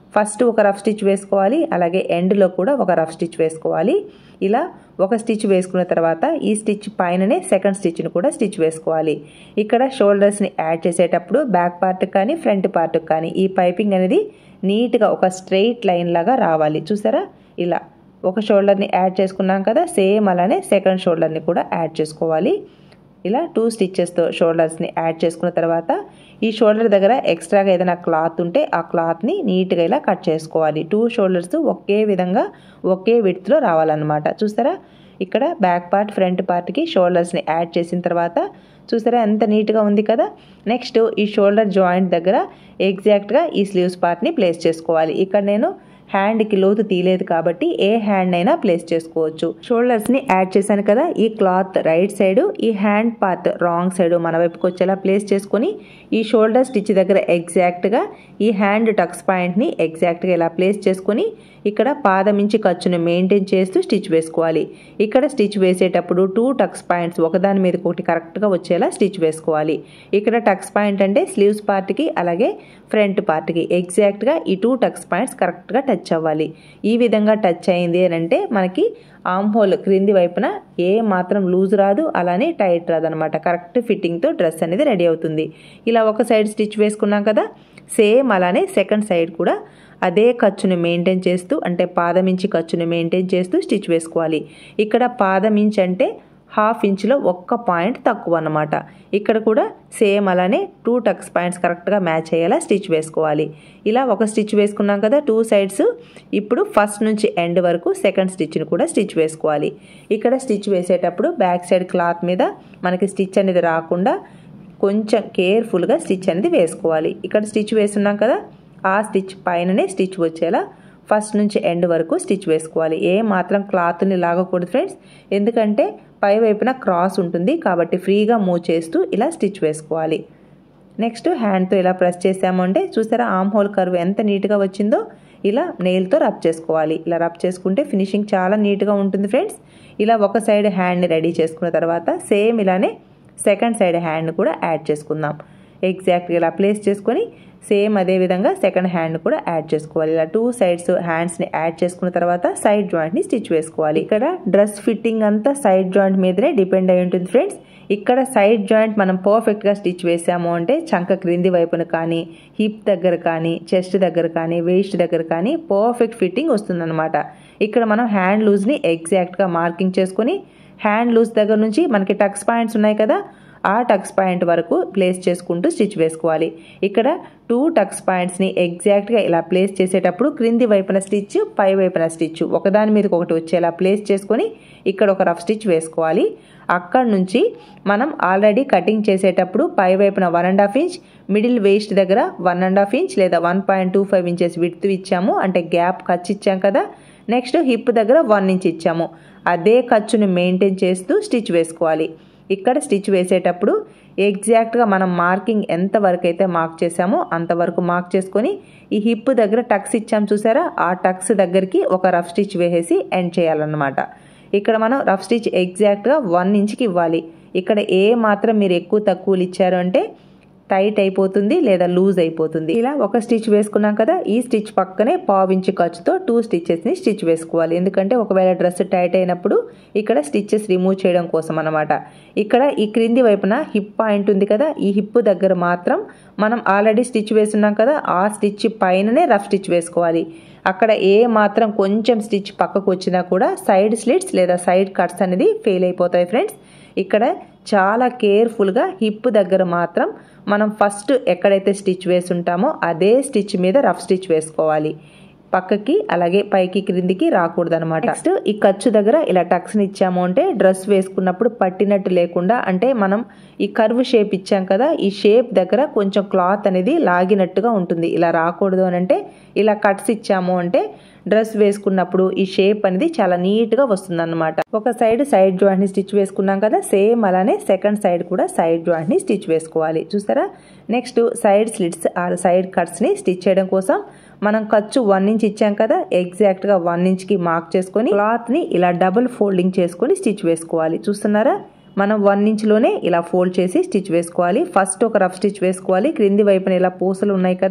ఫస్ట్ ఒక రఫ్ స్టిచ్ వేసుకోవాలి అలాగే ఎండ్లో కూడా ఒక రఫ్ స్టిచ్ వేసుకోవాలి ఇలా ఒక స్టిచ్ వేసుకున్న తర్వాత ఈ స్టిచ్ పైననే సెకండ్ స్టిచ్ని కూడా స్టిచ్ వేసుకోవాలి ఇక్కడ షోల్డర్స్ని యాడ్ చేసేటప్పుడు బ్యాక్ పార్ట్ కానీ ఫ్రంట్ పార్ట్ కానీ ఈ పైపింగ్ అనేది నీట్గా ఒక స్ట్రెయిట్ లైన్ లాగా రావాలి చూసారా ఇలా ఒక షోల్డర్ని యాడ్ చేసుకున్నాం కదా సేమ్ అలానే సెకండ్ షోల్డర్ని కూడా యాడ్ చేసుకోవాలి ఇలా టూ స్టిచ్చెస్తో షోల్డర్స్ని యాడ్ చేసుకున్న తర్వాత ఈ షోల్డర్ దగ్గర ఎక్స్ట్రాగా ఏదైనా క్లాత్ ఉంటే ఆ క్లాత్ని నీట్గా ఇలా కట్ చేసుకోవాలి టూ షోల్డర్స్ ఒకే విధంగా ఒకే విడ్త్లో రావాలన్నమాట చూసారా ఇక్కడ బ్యాక్ పార్ట్ ఫ్రంట్ పార్ట్కి షోల్డర్స్ని యాడ్ చేసిన తర్వాత చూసారా ఎంత నీట్గా ఉంది కదా నెక్స్ట్ ఈ షోల్డర్ జాయింట్ దగ్గర ఎగ్జాక్ట్గా ఈ స్లీవ్స్ పార్ట్ని ప్లేస్ చేసుకోవాలి ఇక్కడ నేను హ్యాండ్కి లోతు తీయలేదు కాబట్టి ఏ హ్యాండ్ అయినా ప్లేస్ చేసుకోవచ్చు షోల్డర్స్ని యాడ్ చేశాను కదా ఈ క్లాత్ రైట్ సైడ్ ఈ హ్యాండ్ పార్ట్ రాంగ్ సైడ్ మన వైపుకి వచ్చేలా ప్లేస్ చేసుకొని ఈ షోల్డర్ స్టిచ్ దగ్గర ఎగ్జాక్ట్గా ఈ హ్యాండ్ టక్స్ పాయింట్ని ఎగ్జాక్ట్గా ఇలా ప్లేస్ చేసుకొని ఇక్కడ పాదం ఇంచి ఖర్చును మెయింటైన్ చేస్తూ స్టిచ్ వేసుకోవాలి ఇక్కడ స్టిచ్ వేసేటప్పుడు టూ టక్స్ పాయింట్స్ ఒకదాని మీద ఒకటి కరెక్ట్గా వచ్చేలా స్టిచ్ వేసుకోవాలి ఇక్కడ టక్స్ పాయింట్ అంటే స్లీవ్స్ పార్ట్కి అలాగే ఫ్రంట్ పార్ట్కి ఎగ్జాక్ట్గా ఈ టూ టక్స్ పాయింట్స్ కరెక్ట్గా టచ్ అవ్వాలి ఈ విధంగా టచ్ అయింది అని అంటే మనకి ఆమ్ హోల్ క్రింది వైపున ఏ మాత్రం లూజ్ రాదు అలానే టైట్ రాదు అనమాట కరెక్ట్ ఫిట్టింగ్తో డ్రెస్ అనేది రెడీ అవుతుంది ఇలా ఒక సైడ్ స్టిచ్ వేసుకున్నాం కదా సేమ్ అలానే సెకండ్ సైడ్ కూడా అదే ఖర్చును మెయింటైన్ చేస్తూ అంటే పాదం ఇంచి ఖర్చును మెయింటైన్ చేస్తూ స్టిచ్ వేసుకోవాలి ఇక్కడ పాదం ఇంచ్ అంటే హాఫ్ ఇంచ్లో ఒక్క పాయింట్ తక్కువ అన్నమాట ఇక్కడ కూడా సేమ్ అలానే టూ టక్స్ పాయింట్స్ కరెక్ట్గా మ్యాచ్ అయ్యేలా స్టిచ్ వేసుకోవాలి ఇలా ఒక స్టిచ్ వేసుకున్నాం కదా టూ సైడ్స్ ఇప్పుడు ఫస్ట్ నుంచి ఎండ్ వరకు సెకండ్ స్టిచ్ని కూడా స్టిచ్ వేసుకోవాలి ఇక్కడ స్టిచ్ వేసేటప్పుడు బ్యాక్ సైడ్ క్లాత్ మీద మనకి స్టిచ్ అనేది రాకుండా కొంచెం కేర్ఫుల్గా స్టిచ్ అనేది వేసుకోవాలి ఇక్కడ స్టిచ్ వేస్తున్నాం కదా ఆ స్టిచ్ పైననే స్టిచ్ వచ్చేలా ఫస్ట్ నుంచి ఎండ్ వరకు స్టిచ్ వేసుకోవాలి ఏ మాత్రం క్లాత్ని లాగకూడదు ఫ్రెండ్స్ ఎందుకంటే పై వైపున క్రాస్ ఉంటుంది కాబట్టి ఫ్రీగా మూవ్ చేస్తూ ఇలా స్టిచ్ వేసుకోవాలి నెక్స్ట్ హ్యాండ్తో ఇలా ప్రెస్ చేసామంటే చూసారా ఆమ్ హోల్ కర్వ్ ఎంత నీట్గా వచ్చిందో ఇలా నెయిల్తో రబ్ చేసుకోవాలి ఇలా రబ్ చేసుకుంటే ఫినిషింగ్ చాలా నీట్గా ఉంటుంది ఫ్రెండ్స్ ఇలా ఒక సైడ్ హ్యాండ్ని రెడీ చేసుకున్న తర్వాత సేమ్ ఇలానే సెకండ్ సైడ్ హ్యాండ్ కూడా యాడ్ చేసుకుందాం ఎగ్జాక్ట్గా ఇలా ప్లేస్ చేసుకొని సేమ్ అదే విధంగా సెకండ్ హ్యాండ్ కూడా యాడ్ చేసుకోవాలి ఇలా టూ సైడ్స్ హ్యాండ్స్ని యాడ్ చేసుకున్న తర్వాత సైడ్ జాయింట్ని స్టిచ్ వేసుకోవాలి ఇక్కడ డ్రెస్ ఫిట్టింగ్ అంతా సైడ్ జాయింట్ మీదనే డిపెండ్ అయి ఉంటుంది ఫ్రెండ్స్ ఇక్కడ సైడ్ జాయింట్ మనం పర్ఫెక్ట్గా స్టిచ్ వేసాము అంటే చంక క్రింది వైపున కానీ హిప్ దగ్గర కానీ చెస్ట్ దగ్గర కానీ వేస్ట్ దగ్గర కానీ పర్ఫెక్ట్ ఫిట్టింగ్ వస్తుందన్నమాట ఇక్కడ మనం హ్యాండ్ లూజ్ని ఎగ్జాక్ట్గా మార్కింగ్ చేసుకొని హ్యాండ్ లూజ్ దగ్గర నుంచి మనకి టక్స్ పాయింట్స్ ఉన్నాయి కదా ఆ టక్స్ పాయింట్ వరకు ప్లేస్ చేసుకుంటూ స్టిచ్ వేసుకోవాలి ఇక్కడ టూ టక్స్ పాయింట్స్ని ఎగ్జాక్ట్గా ఇలా ప్లేస్ చేసేటప్పుడు క్రింది వైపున స్టిచ్ పై వైపున స్టిచ్ ఒకదాని మీదకి ఒకటి వచ్చేలా ప్లేస్ చేసుకొని ఇక్కడ ఒక రఫ్ స్టిచ్ వేసుకోవాలి అక్కడ నుంచి మనం ఆల్రెడీ కటింగ్ చేసేటప్పుడు పై వైపున one and half inch middle waist దగ్గర వన్ అండ్ హాఫ్ ఇంచ్ లేదా one point two five inches width ఇచ్చాము అంటే గ్యాప్ ఖర్చు ఇచ్చాం కదా నెక్స్ట్ హిప్ దగ్గర వన్ ఇంచ్ ఇచ్చాము అదే ఖర్చుని మెయింటైన్ చేస్తూ స్టిచ్ వేసుకోవాలి ఇక్కడ స్టిచ్ వేసేటప్పుడు ఎగ్జాక్ట్గా మనం మార్కింగ్ ఎంత వరకు అయితే మార్క్ చేసామో అంతవరకు మార్క్ చేసుకొని ఈ హిప్ దగ్గర టక్స్ ఇచ్చాం చూసారా ఆ టక్స్ దగ్గరికి ఒక రఫ్ స్టిచ్ వేసేసి ఎండ్ చేయాలన్నమాట ఇక్కడ మనం రఫ్ స్టిచ్ ఎగ్జాక్ట్గా వన్ ఇంచ్కి ఇవ్వాలి ఇక్కడ ఏ మాత్రం మీరు ఎక్కువ తక్కువలు ఇచ్చారు అంటే టైట్ అయిపోతుంది లేదా లూజ్ అయిపోతుంది ఇలా ఒక స్టిచ్ వేసుకున్నాం కదా ఈ స్టిచ్ పక్కనే పావించి ఖర్చుతో టూ స్టిచ్చెస్ని స్టిచ్ వేసుకోవాలి ఎందుకంటే ఒకవేళ డ్రెస్ టైట్ అయినప్పుడు ఇక్కడ స్టిచ్చెస్ రిమూవ్ చేయడం కోసం అనమాట ఇక్కడ ఈ క్రింది వైపున హిప్ పాయింట్ ఉంది కదా ఈ హిప్ దగ్గర మాత్రం మనం ఆల్రెడీ స్టిచ్ వేస్తున్నాం కదా ఆ స్టిచ్ పైననే రఫ్ స్టిచ్ వేసుకోవాలి అక్కడ ఏ మాత్రం కొంచెం స్టిచ్ పక్కకు వచ్చినా కూడా సైడ్ స్లిట్స్ లేదా సైడ్ కట్స్ అనేది ఫెయిల్ అయిపోతాయి ఫ్రెండ్స్ ఇక్కడ చాలా కేర్ఫుల్గా హిప్ దగ్గర మాత్రం మనం ఫస్ట్ ఎక్కడైతే స్టిచ్ వేసి ఉంటామో అదే స్టిచ్ మీద రఫ్ స్టిచ్ వేసుకోవాలి పక్కకి అలాగే పైకి క్రిందికి రాకూడదు అనమాట నెక్స్ట్ ఈ ఖర్చు దగ్గర ఇలా టక్స్ని ఇచ్చాము అంటే డ్రెస్ వేసుకున్నప్పుడు పట్టినట్టు లేకుండా అంటే మనం ఈ కర్వ్ షేప్ ఇచ్చాం కదా ఈ షేప్ దగ్గర కొంచెం క్లాత్ అనేది లాగినట్టుగా ఉంటుంది ఇలా రాకూడదు అని అంటే ఇలా కట్స్ ఇచ్చాము అంటే డ్రెస్ వేసుకున్నప్పుడు ఈ షేప్ అనేది చాలా నీట్గా వస్తుంది అనమాట ఒక సైడ్ సైడ్ జాయింట్ని స్టిచ్ వేసుకున్నాం కదా సేమ్ అలానే సెకండ్ సైడ్ కూడా సైడ్ జాయింట్ని స్టిచ్ వేసుకోవాలి చూసారా నెక్స్ట్ సైడ్ స్లిట్స్ ఆ సైడ్ కట్స్ని స్టిచ్ చేయడం కోసం మనం ఖర్చు వన్ ఇంచ్ ఇచ్చాం కదా ఎగ్జాక్ట్గా వన్ ఇంచ్కి మార్క్ చేసుకొని క్లాత్ని ఇలా డబుల్ ఫోల్డింగ్ చేసుకొని స్టిచ్ వేసుకోవాలి చూస్తున్నారా మనం వన్ ఇంచ్లోనే ఇలా ఫోల్డ్ చేసి స్టిచ్ వేసుకోవాలి ఫస్ట్ ఒక రఫ్ స్టిచ్ వేసుకోవాలి క్రింది వైపున ఇలా పూసలు ఉన్నాయి కదా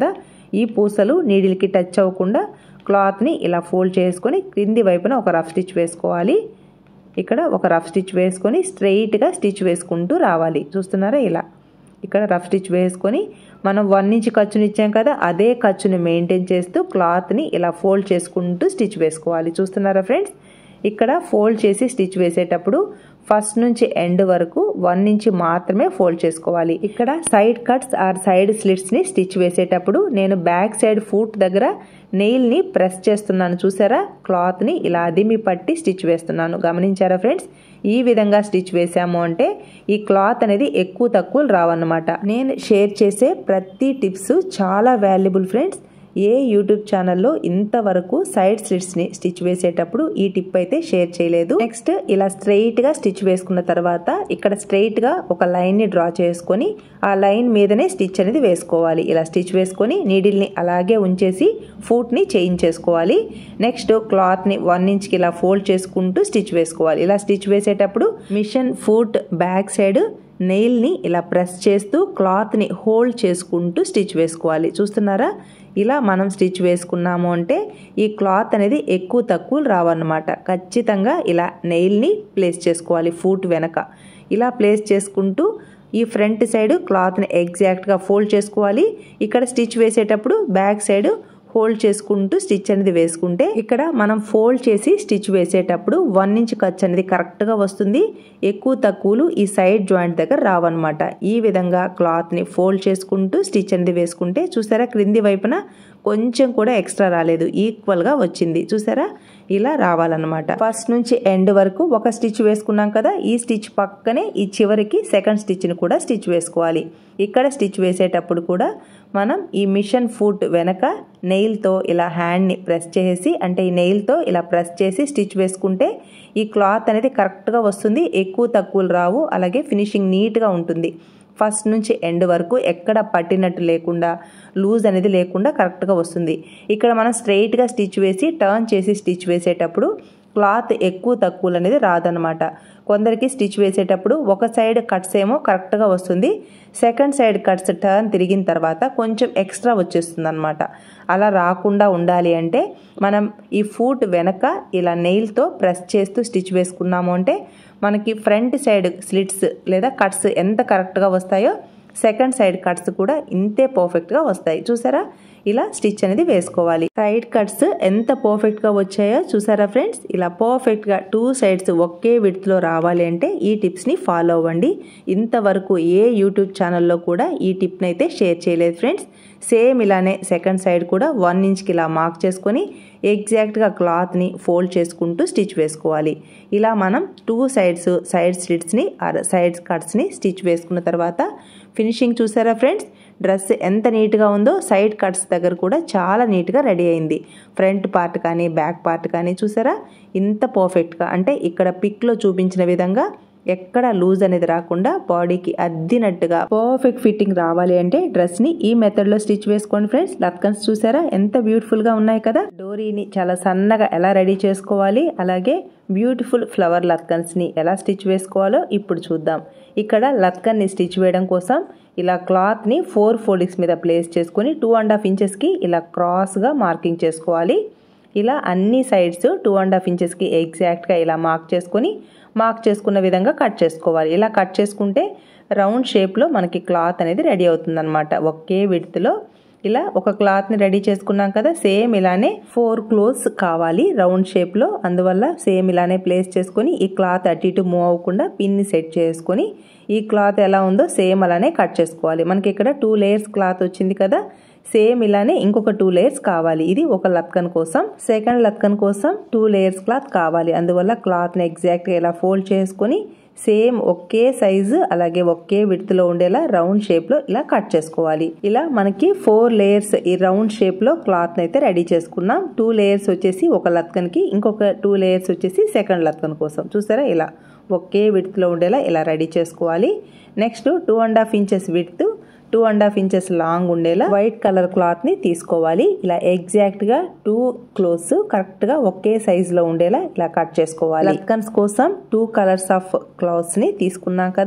ఈ పూసలు నీడిల్కి టచ్ అవ్వకుండా క్లాత్ని ఇలా ఫోల్డ్ చేసుకొని క్రింది వైపున ఒక రఫ్ స్టిచ్ వేసుకోవాలి ఇక్కడ ఒక రఫ్ స్టిచ్ వేసుకొని స్ట్రెయిట్గా స్టిచ్ వేసుకుంటూ రావాలి చూస్తున్నారా ఇలా ఇక్కడ రఫ్ స్టిచ్ వేసుకొని మనం వన్ ఇంచ్ ఖర్చుని ఇచ్చాం కదా అదే ఖర్చుని మెయింటైన్ చేస్తూ క్లాత్ని ఇలా ఫోల్డ్ చేసుకుంటూ స్టిచ్ వేసుకోవాలి చూస్తున్నారా ఫ్రెండ్స్ ఇక్కడ ఫోల్డ్ చేసి స్టిచ్ వేసేటప్పుడు ఫస్ట్ నుంచి ఎండ్ వరకు వన్ ఇంచ్ మాత్రమే ఫోల్డ్ చేసుకోవాలి ఇక్కడ సైడ్ కట్స్ ఆర్ సైడ్ స్లిట్స్ని స్టిచ్ వేసేటప్పుడు నేను బ్యాక్ సైడ్ ఫూట్ దగ్గర నెయిల్ని ప్రెస్ చేస్తున్నాను చూసారా క్లాత్ని ఇలా అదిమి పట్టి స్టిచ్ వేస్తున్నాను గమనించారా ఫ్రెండ్స్ ఈ విధంగా స్టిచ్ వేసాము అంటే ఈ క్లాత్ అనేది ఎక్కువ తక్కువ రావన్నమాట నేను షేర్ చేసే ప్రతి టిప్స్ చాలా వాల్యుబుల్ ఫ్రెండ్స్ ఏ యూట్యూబ్ ఛానల్లో ఇంతవరకు సైడ్ స్లిట్స్ని స్టిచ్ వేసేటప్పుడు ఈ టిప్ అయితే షేర్ చేయలేదు నెక్స్ట్ ఇలా స్ట్రైట్గా స్టిచ్ వేసుకున్న తర్వాత ఇక్కడ స్ట్రైట్గా ఒక లైన్ని డ్రా చేసుకొని ఆ లైన్ మీదనే స్టిచ్ అనేది వేసుకోవాలి ఇలా స్టిచ్ వేసుకొని నీడిల్ని అలాగే ఉంచేసి ఫూట్ని చేంజ్ చేసుకోవాలి నెక్స్ట్ క్లాత్ని వన్ ఇంచ్కి ఇలా ఫోల్డ్ చేసుకుంటూ స్టిచ్ వేసుకోవాలి ఇలా స్టిచ్ వేసేటప్పుడు మిషన్ ఫూట్ బ్యాక్ సైడ్ నెయిల్ని ఇలా ప్రెస్ చేస్తూ క్లాత్ని హోల్డ్ చేసుకుంటూ స్టిచ్ వేసుకోవాలి చూస్తున్నారా ఇలా మనం స్టిచ్ వేసుకున్నాము అంటే ఈ క్లాత్ అనేది ఎక్కువ తక్కువ రావన్నమాట ఖచ్చితంగా ఇలా నెయిల్ని ప్లేస్ చేసుకోవాలి ఫూట్ వెనక ఇలా ప్లేస్ చేసుకుంటూ ఈ ఫ్రంట్ సైడ్ క్లాత్ని ఎగ్జాక్ట్గా ఫోల్డ్ చేసుకోవాలి ఇక్కడ స్టిచ్ వేసేటప్పుడు బ్యాక్ సైడ్ ఫోల్డ్ చేసుకుంటూ స్టిచ్ అనేది వేసుకుంటే ఇక్కడ మనం ఫోల్డ్ చేసి స్టిచ్ వేసేటప్పుడు వన్ ఇంచ్ ఖర్చు అనేది కరెక్ట్గా వస్తుంది ఎక్కువ తక్కువలు ఈ సైడ్ జాయింట్ దగ్గర రావన్నమాట ఈ విధంగా క్లాత్ని ఫోల్డ్ చేసుకుంటూ స్టిచ్ అనేది వేసుకుంటే చూసారా క్రింది వైపున కొంచెం కూడా ఎక్స్ట్రా రాలేదు ఈక్వల్గా వచ్చింది చూసారా ఇలా రావాలన్నమాట ఫస్ట్ నుంచి ఎండ్ వరకు ఒక స్టిచ్ వేసుకున్నాం కదా ఈ స్టిచ్ పక్కనే ఈ చివరికి సెకండ్ స్టిచ్ని కూడా స్టిచ్ వేసుకోవాలి ఇక్కడ స్టిచ్ వేసేటప్పుడు కూడా మనం ఈ మిషన్ ఫుట్ వెనక నెయిల్తో ఇలా హ్యాండ్ని ప్రెస్ చేసి అంటే ఈ నెయిల్తో ఇలా ప్రెస్ చేసి స్టిచ్ వేసుకుంటే ఈ క్లాత్ అనేది కరెక్ట్గా వస్తుంది ఎక్కువ తక్కువలు రావు అలాగే ఫినిషింగ్ నీట్గా ఉంటుంది ఫస్ట్ నుంచి ఎండ్ వరకు ఎక్కడ పట్టినట్టు లేకుండా లూజ్ అనేది లేకుండా కరెక్ట్గా వస్తుంది ఇక్కడ మనం స్ట్రైట్గా స్టిచ్ వేసి టర్న్ చేసి స్టిచ్ వేసేటప్పుడు క్లాత్ ఎక్కువ తక్కువలు అనేది రాదనమాట కొందరికి స్టిచ్ వేసేటప్పుడు ఒక సైడ్ కట్స్ ఏమో కరెక్ట్గా వస్తుంది సెకండ్ సైడ్ కట్స్ టర్న్ తిరిగిన తర్వాత కొంచెం ఎక్స్ట్రా వచ్చేస్తుంది అనమాట అలా రాకుండా ఉండాలి అంటే మనం ఈ ఫూట్ వెనక ఇలా నెయిల్తో ప్రెస్ చేస్తూ స్టిచ్ వేసుకున్నాము అంటే మనకి ఫ్రంట్ సైడ్ స్లిట్స్ లేదా కట్స్ ఎంత కరెక్ట్గా వస్తాయో సెకండ్ సైడ్ కట్స్ కూడా ఇంతే పర్ఫెక్ట్గా వస్తాయి చూసారా ఇలా స్టిచ్ అనేది వేసుకోవాలి సైడ్ కట్స్ ఎంత పర్ఫెక్ట్గా వచ్చాయో చూసారా ఫ్రెండ్స్ ఇలా పర్ఫెక్ట్గా టూ సైడ్స్ ఒకే విడ్త్లో రావాలి అంటే ఈ టిప్స్ని ఫాలో అవ్వండి ఇంతవరకు ఏ యూట్యూబ్ ఛానల్లో కూడా ఈ టిప్ని అయితే షేర్ చేయలేదు ఫ్రెండ్స్ సేమ్ ఇలానే సెకండ్ సైడ్ కూడా వన్ ఇంచ్కి ఇలా మార్క్ చేసుకొని ఎగ్జాక్ట్గా క్లాత్ని ఫోల్డ్ చేసుకుంటూ స్టిచ్ వేసుకోవాలి ఇలా మనం టూ సైడ్స్ సైడ్ స్లిట్స్ని సైడ్స్ కట్స్ని స్టిచ్ వేసుకున్న తర్వాత ఫినిషింగ్ చూసారా ఫ్రెండ్స్ డ్రెస్ ఎంత నీట్గా ఉందో సైడ్ కట్స్ దగ్గర కూడా చాలా నీట్గా రెడీ అయింది ఫ్రంట్ పార్ట్ కానీ బ్యాక్ పార్ట్ కానీ చూసారా ఇంత పర్ఫెక్ట్గా అంటే ఇక్కడ పిక్లో చూపించిన విధంగా ఎక్కడ లూజ్ అనేది రాకుండా బాడీకి అద్దినట్టుగా పర్ఫెక్ట్ ఫిట్టింగ్ రావాలి అంటే డ్రెస్ ని ఈ మెథడ్ లో స్టిచ్ వేసుకోండి ఫ్రెండ్స్ లత్కన్స్ చూసారా ఎంత బ్యూటిఫుల్ గా ఉన్నాయి కదా డోరీని చాలా సన్నగా ఎలా రెడీ చేసుకోవాలి అలాగే బ్యూటిఫుల్ ఫ్లవర్ లత్కన్స్ ని ఎలా స్టిచ్ వేసుకోవాలో ఇప్పుడు చూద్దాం ఇక్కడ లత్కన్ ని స్టిచ్ వేయడం కోసం ఇలా క్లాత్ ని ఫోర్ ఫోల్డింగ్స్ మీద ప్లేస్ చేసుకొని టూ అండ్ హాఫ్ ఇంచెస్ కి ఇలా క్రాస్ గా మార్కింగ్ చేసుకోవాలి ఇలా అన్ని సైడ్స్ టూ అండ్ హాఫ్ ఇంచెస్కి ఎగ్జాక్ట్గా ఇలా మార్క్ చేసుకొని మార్క్ చేసుకున్న విధంగా కట్ చేసుకోవాలి ఇలా కట్ చేసుకుంటే రౌండ్ షేప్లో మనకి క్లాత్ అనేది రెడీ అవుతుందన్నమాట ఒకే విడ్త్లో ఇలా ఒక క్లాత్ని రెడీ చేసుకున్నాం కదా సేమ్ ఇలానే ఫోర్ క్లోజ్ కావాలి రౌండ్ షేప్లో అందువల్ల సేమ్ ఇలానే ప్లేస్ చేసుకొని ఈ క్లాత్ అటు ఇటు మూవ్ అవ్వకుండా పిన్ని సెట్ చేసుకొని ఈ క్లాత్ ఎలా ఉందో సేమ్ అలానే కట్ చేసుకోవాలి మనకి ఇక్కడ టూ లేయర్స్ క్లాత్ వచ్చింది కదా సేమ్ ఇలానే ఇంకొక టూ లేయర్స్ కావాలి ఇది ఒక లత్కన్ కోసం సెకండ్ లత్కన్ కోసం టూ లేయర్స్ క్లాత్ కావాలి అందువల్ల క్లాత్ని ఎగ్జాక్ట్గా ఇలా ఫోల్డ్ చేసుకొని సేమ్ ఒకే సైజు అలాగే ఒకే విడ్త్లో ఉండేలా రౌండ్ షేప్లో ఇలా కట్ చేసుకోవాలి ఇలా మనకి ఫోర్ లేయర్స్ ఈ రౌండ్ షేప్లో క్లాత్ని అయితే రెడీ చేసుకున్నాం టూ లేయర్స్ వచ్చేసి ఒక లత్కన్కి ఇంకొక టూ లేయర్స్ వచ్చేసి సెకండ్ లత్కన్ కోసం చూసారా ఇలా ఒకే విడ్త్లో ఉండేలా ఇలా రెడీ చేసుకోవాలి next two and half inches width two and half inches long ఉండేలా వైట్ కలర్ క్లాత్ ని తీసుకోవాలి ఇలా ఎగ్జాక్ట్ గా టూ క్లోత్స్ కరెక్ట్ గా ఒకే సైజ్ లో ఉండేలా ఇలా కట్ చేసుకోవాలి లత్కన్స్ కోసం టూ కలర్స్ ఆఫ్ క్లాత్స్ ని తీసుకున్నాం కదా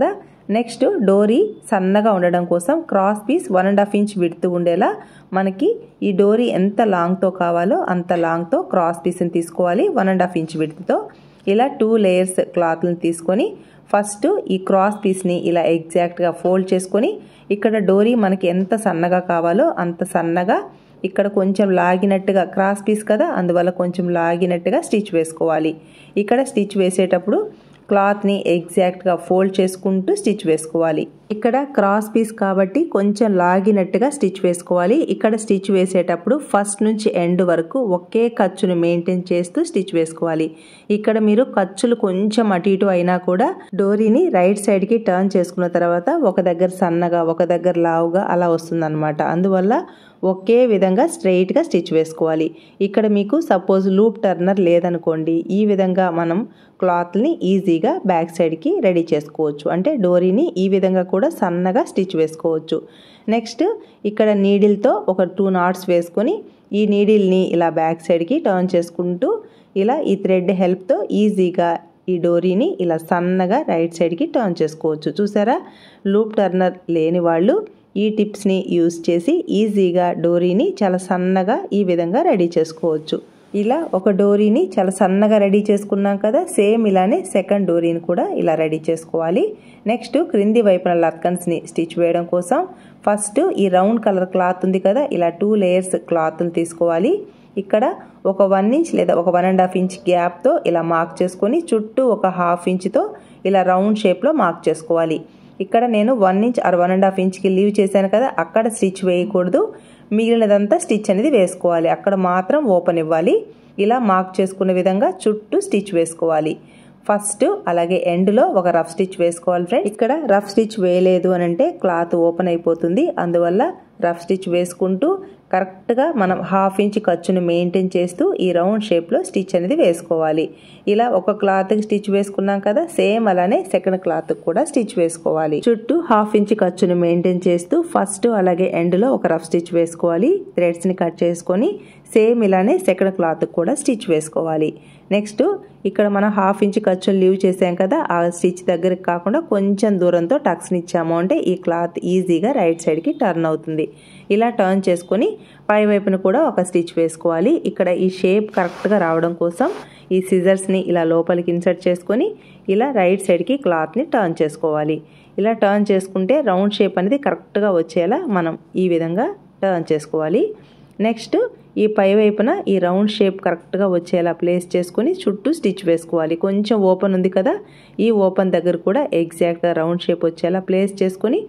నెక్స్ట్ డోరీ సన్నగా ఉండడం కోసం cross piece one and half inch విడుతూ ఉండేలా మనకి ఈ డోరీ ఎంత లాంగ్తో కావాలో అంత లాంగ్తో క్రాస్ పీస్ని తీసుకోవాలి వన్ అండ్ హాఫ్ ఇంచ్ విడుతుతో ఇలా టూ లేయర్స్ క్లాత్ని తీసుకొని ఫస్ట్ ఈ క్రాస్ పీస్ని ఇలా ఎగ్జాక్ట్గా ఫోల్డ్ చేసుకొని ఇక్కడ డోరీ మనకి ఎంత సన్నగా కావాలో అంత సన్నగా ఇక్కడ కొంచెం లాగినట్టుగా క్రాస్ పీస్ కదా అందువల్ల కొంచెం లాగినట్టుగా స్టిచ్ వేసుకోవాలి ఇక్కడ స్టిచ్ వేసేటప్పుడు క్లాత్ని ఎగ్జాక్ట్గా ఫోల్డ్ చేసుకుంటూ స్టిచ్ వేసుకోవాలి ఇక్కడ క్రాస్ పీస్ కాబట్టి కొంచెం లాగినట్టుగా స్టిచ్ వేసుకోవాలి ఇక్కడ స్టిచ్ వేసేటప్పుడు ఫస్ట్ నుంచి ఎండ్ వరకు ఒకే ఖర్చును మెయింటైన్ చేస్తూ స్టిచ్ వేసుకోవాలి ఇక్కడ మీరు ఖర్చులు కొంచెం అటు ఇటు అయినా కూడా డోరీని రైట్ సైడ్కి టర్న్ చేసుకున్న తర్వాత ఒక దగ్గర సన్నగా ఒక దగ్గర లావుగా అలా వస్తుందన్నమాట అందువల్ల ఒకే విధంగా స్ట్రైట్గా స్టిచ్ వేసుకోవాలి ఇక్కడ మీకు సపోజ్ లూప్ టర్నర్ లేదనుకోండి ఈ విధంగా మనం క్లాత్ని ఈజీగా బ్యాక్ సైడ్కి రెడీ చేసుకోవచ్చు అంటే డోరీని ఈ విధంగా కూడా సన్నగా స్టిచ్ వేసుకోవచ్చు నెక్స్ట్ ఇక్కడ నీడిల్తో ఒక టూ నాట్స్ వేసుకొని ఈ నీడిల్ని ఇలా బ్యాక్ సైడ్కి టర్న్ చేసుకుంటూ ఇలా ఈ థ్రెడ్ హెల్ప్తో ఈజీగా ఈ డోరీని ఇలా సన్నగా రైట్ సైడ్కి టర్న్ చేసుకోవచ్చు చూసారా లూప్ టర్నర్ లేని వాళ్ళు ఈ టిప్స్ని యూస్ చేసి ఈజీగా డోరీని చాలా సన్నగా ఈ విధంగా రెడీ చేసుకోవచ్చు ఇలా ఒక డోరీని చాలా సన్నగా రెడీ చేసుకున్నాం కదా సేమ్ ఇలానే సెకండ్ డోరీని కూడా ఇలా రెడీ చేసుకోవాలి నెక్స్ట్ క్రింది వైపున లక్కన్స్ని స్టిచ్ వేయడం కోసం ఫస్ట్ ఈ రౌండ్ కలర్ క్లాత్ ఉంది కదా ఇలా టూ లేయర్స్ క్లాత్ని తీసుకోవాలి ఇక్కడ ఒక వన్ ఇంచ్ లేదా ఒక వన్ అండ్ హాఫ్ ఇంచ్ గ్యాప్తో ఇలా మార్క్ చేసుకొని చుట్టూ ఒక హాఫ్ ఇంచ్తో ఇలా రౌండ్ షేప్లో మార్క్ చేసుకోవాలి ఇక్కడ నేను one inch or one and half ఇంచ్కి లీవ్ చేశాను కదా అక్కడ స్టిచ్ వేయకూడదు మిగిలినదంతా స్టిచ్ అనేది వేసుకోవాలి అక్కడ మాత్రం ఓపెన్ ఇవ్వాలి ఇలా మార్క్ చేసుకునే విధంగా చుట్టూ స్టిచ్ వేసుకోవాలి ఫస్ట్ అలాగే ఎండ్లో ఒక రఫ్ స్టిచ్ వేసుకోవాలి ఫ్రెండ్ ఇక్కడ రఫ్ స్టిచ్ వేయలేదు అని అంటే క్లాత్ ఓపెన్ అయిపోతుంది అందువల్ల రఫ్ స్టిచ్ వేసుకుంటూ కరెక్ట్గా మనం హాఫ్ ఇంచ్ ఖర్చుని మెయింటైన్ చేస్తూ ఈ రౌండ్ షేప్లో స్టిచ్ అనేది వేసుకోవాలి ఇలా ఒక క్లాత్కి స్టిచ్ వేసుకున్నాం కదా సేమ్ అలానే సెకండ్ క్లాత్ కూడా స్టిచ్ వేసుకోవాలి చుట్టూ హాఫ్ ఇంచ్ ఖర్చుని మెయింటైన్ చేస్తూ ఫస్ట్ అలాగే ఎండ్లో ఒక రఫ్ స్టిచ్ వేసుకోవాలి థ్రెడ్స్ని కట్ చేసుకొని సేమ్ ఇలానే సెకండ్ క్లాత్ కూడా స్టిచ్ వేసుకోవాలి నెక్స్ట్ ఇక్కడ మనం హాఫ్ ఇంచ్ ఖర్చును లీవ్ చేసాం కదా ఆ స్టిచ్ దగ్గరికి కాకుండా కొంచెం దూరంతో టక్స్ని ఇచ్చాము అంటే ఈ క్లాత్ ఈజీగా రైట్ సైడ్కి టర్న్ అవుతుంది ఇలా టర్న్ చేసుకొని పై వైపున కూడా ఒక స్టిచ్ వేసుకోవాలి ఇక్కడ ఈ షేప్ కరెక్ట్గా రావడం కోసం ఈ సిజర్స్ని ఇలా లోపలికి ఇన్సర్ట్ చేసుకొని ఇలా రైట్ సైడ్కి క్లాత్ని టర్న్ చేసుకోవాలి ఇలా టర్న్ చేసుకుంటే రౌండ్ షేప్ అనేది కరెక్ట్గా వచ్చేలా మనం ఈ విధంగా టర్న్ చేసుకోవాలి నెక్స్ట్ ఈ పై వైపున ఈ రౌండ్ షేప్ కరెక్ట్గా వచ్చేలా ప్లేస్ చేసుకొని చుట్టూ స్టిచ్ వేసుకోవాలి కొంచెం ఓపెన్ ఉంది కదా ఈ ఓపెన్ దగ్గర కూడా ఎగ్జాక్ట్గా రౌండ్ షేప్ వచ్చేలా ప్లేస్ చేసుకొని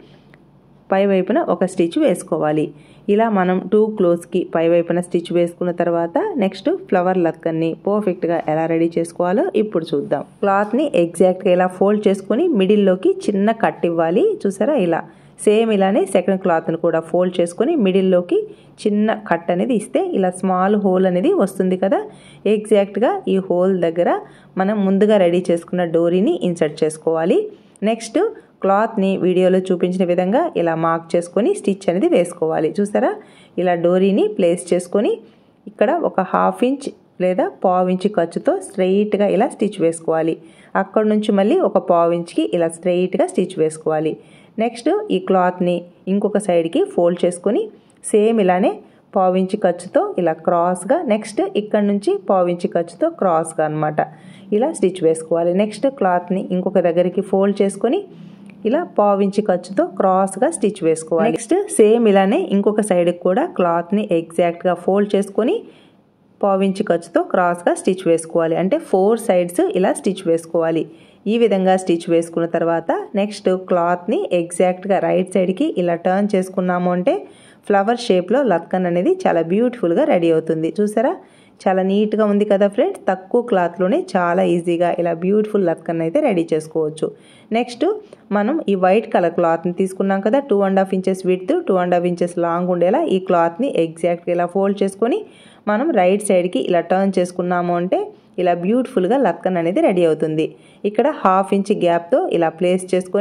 పై వైపున ఒక స్టిచ్ వేసుకోవాలి ఇలా మనం టూ క్లోజ్కి పై వైపున స్టిచ్ వేసుకున్న తర్వాత నెక్స్ట్ ఫ్లవర్ లక్కన్ని పర్ఫెక్ట్గా ఎలా రెడీ చేసుకోవాలో ఇప్పుడు చూద్దాం క్లాత్ని ఎగ్జాక్ట్గా ఇలా ఫోల్డ్ చేసుకొని మిడిల్లోకి చిన్న కట్ ఇవ్వాలి చూసారా ఇలా సేమ్ ఇలానే సెకండ్ క్లాత్ని కూడా ఫోల్డ్ చేసుకొని మిడిల్లోకి చిన్న కట్ అనేది ఇస్తే ఇలా స్మాల్ హోల్ అనేది వస్తుంది కదా ఎగ్జాక్ట్గా ఈ హోల్ దగ్గర మనం ముందుగా రెడీ చేసుకున్న డోరీని ఇన్సర్ట్ చేసుకోవాలి నెక్స్ట్ క్లాత్ని వీడియోలో చూపించిన విధంగా ఇలా మార్క్ చేసుకొని స్టిచ్ అనేది వేసుకోవాలి చూసారా ఇలా డోరీని ప్లేస్ చేసుకొని ఇక్కడ ఒక హాఫ్ ఇంచ్ లేదా పావు ఇంచ్ ఖర్చుతో స్ట్రెయిట్గా ఇలా స్టిచ్ వేసుకోవాలి అక్కడ నుంచి మళ్ళీ ఒక పావు ఇంచ్కి ఇలా స్ట్రెయిట్గా స్టిచ్ వేసుకోవాలి నెక్స్ట్ ఈ క్లాత్ని ఇంకొక సైడ్కి ఫోల్డ్ చేసుకొని సేమ్ ఇలానే పావించి ఖర్చుతో ఇలా క్రాస్గా నెక్స్ట్ ఇక్కడ నుంచి పావించి ఖర్చుతో క్రాస్గా అనమాట ఇలా స్టిచ్ వేసుకోవాలి నెక్స్ట్ క్లాత్ని ఇంకొక దగ్గరికి ఫోల్డ్ చేసుకొని ఇలా పావించి ఖర్చుతో క్రాస్గా స్టిచ్ వేసుకోవాలి నెక్స్ట్ సేమ్ ఇలానే ఇంకొక సైడ్కి కూడా క్లాత్ని ఎగ్జాక్ట్గా ఫోల్డ్ చేసుకొని పావించి ఖర్చుతో క్రాస్గా స్టిచ్ వేసుకోవాలి అంటే ఫోర్ సైడ్స్ ఇలా స్టిచ్ వేసుకోవాలి ఈ విధంగా స్టిచ్ వేసుకున్న తర్వాత నెక్స్ట్ క్లాత్ని ఎగ్జాక్ట్గా రైట్ సైడ్కి ఇలా టర్న్ చేసుకున్నాము అంటే ఫ్లవర్ షేప్లో లత్కన్ అనేది చాలా బ్యూటిఫుల్గా రెడీ అవుతుంది చూసారా చాలా నీట్గా ఉంది కదా ఫ్రెండ్స్ తక్కువ క్లాత్లోనే చాలా ఈజీగా ఇలా బ్యూటిఫుల్ లత్కన్ అయితే రెడీ చేసుకోవచ్చు నెక్స్ట్ మనం ఈ వైట్ కలర్ క్లాత్ని తీసుకున్నాం కదా two and half inches width two and half inches long ఉండేలా ఈ క్లాత్ని ఎగ్జాక్ట్గా ఇలా ఫోల్డ్ చేసుకొని మనం రైట్ సైడ్కి ఇలా టర్న్ చేసుకున్నాము అంటే ఇలా బ్యూటిఫుల్గా లత్కన్ అనేది రెడీ అవుతుంది ఇక్కడ హాఫ్ ఇంచ్ గ్యాప్తో ఇలా ప్లేస్ చేసుకొని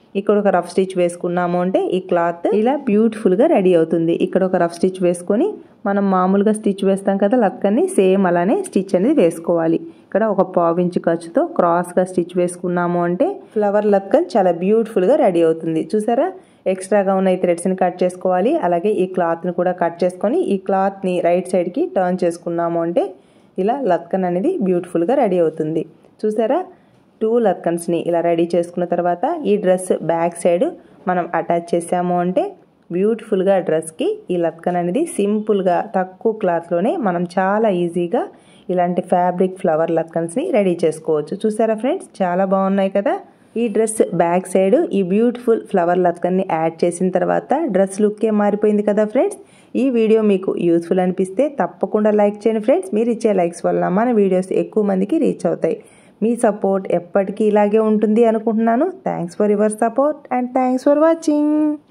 ఇక్కడ ఒక రఫ్ స్టిచ్ వేసుకున్నాము అంటే ఈ క్లాత్ ఇలా బ్యూటిఫుల్గా రెడీ అవుతుంది ఇక్కడ ఒక రఫ్ స్టిచ్ వేసుకొని మనం మామూలుగా స్టిచ్ వేస్తాం కదా లక్కని సేమ్ అలానే స్టిచ్ అనేది వేసుకోవాలి ఇక్కడ ఒక పావించు ఖర్చుతో క్రాస్గా స్టిచ్ వేసుకున్నాము అంటే ఫ్లవర్ లక్కన్ చాలా బ్యూటిఫుల్గా రెడీ అవుతుంది చూసారా ఎక్స్ట్రాగా ఉన్న ఈ థ్రెడ్స్ని కట్ చేసుకోవాలి అలాగే ఈ క్లాత్ని కూడా కట్ చేసుకొని ఈ క్లాత్ని రైట్ సైడ్కి టర్న్ చేసుకున్నాము అంటే ఇలా లక్కన్ అనేది బ్యూటిఫుల్గా రెడీ అవుతుంది చూసారా టూ లక్కన్స్ని ఇలా రెడీ చేసుకున్న తర్వాత ఈ డ్రెస్ బ్యాక్ సైడ్ మనం అటాచ్ చేసాము అంటే బ్యూటిఫుల్గా డ్రెస్కి ఈ లక్కన్ అనేది సింపుల్గా తక్కువ క్లాత్లోనే మనం చాలా ఈజీగా ఇలాంటి ఫ్యాబ్రిక్ ఫ్లవర్ లక్కన్స్ని రెడీ చేసుకోవచ్చు చూసారా ఫ్రెండ్స్ చాలా బాగున్నాయి కదా ఈ డ్రెస్ బ్యాక్ సైడ్ ఈ బ్యూటిఫుల్ ఫ్లవర్ లక్కన్ని యాడ్ చేసిన తర్వాత డ్రెస్ లుక్కే మారిపోయింది కదా ఫ్రెండ్స్ ఈ వీడియో మీకు యూస్ఫుల్ అనిపిస్తే తప్పకుండా లైక్ చేయండి ఫ్రెండ్స్ మీరు ఇచ్చే లైక్స్ వల్ల మన వీడియోస్ ఎక్కువ మందికి రీచ్ అవుతాయి మీ సపోర్ట్ ఎప్పటికీ ఇలాగే ఉంటుంది అనుకుంటున్నాను thanks for your support and thanks for watching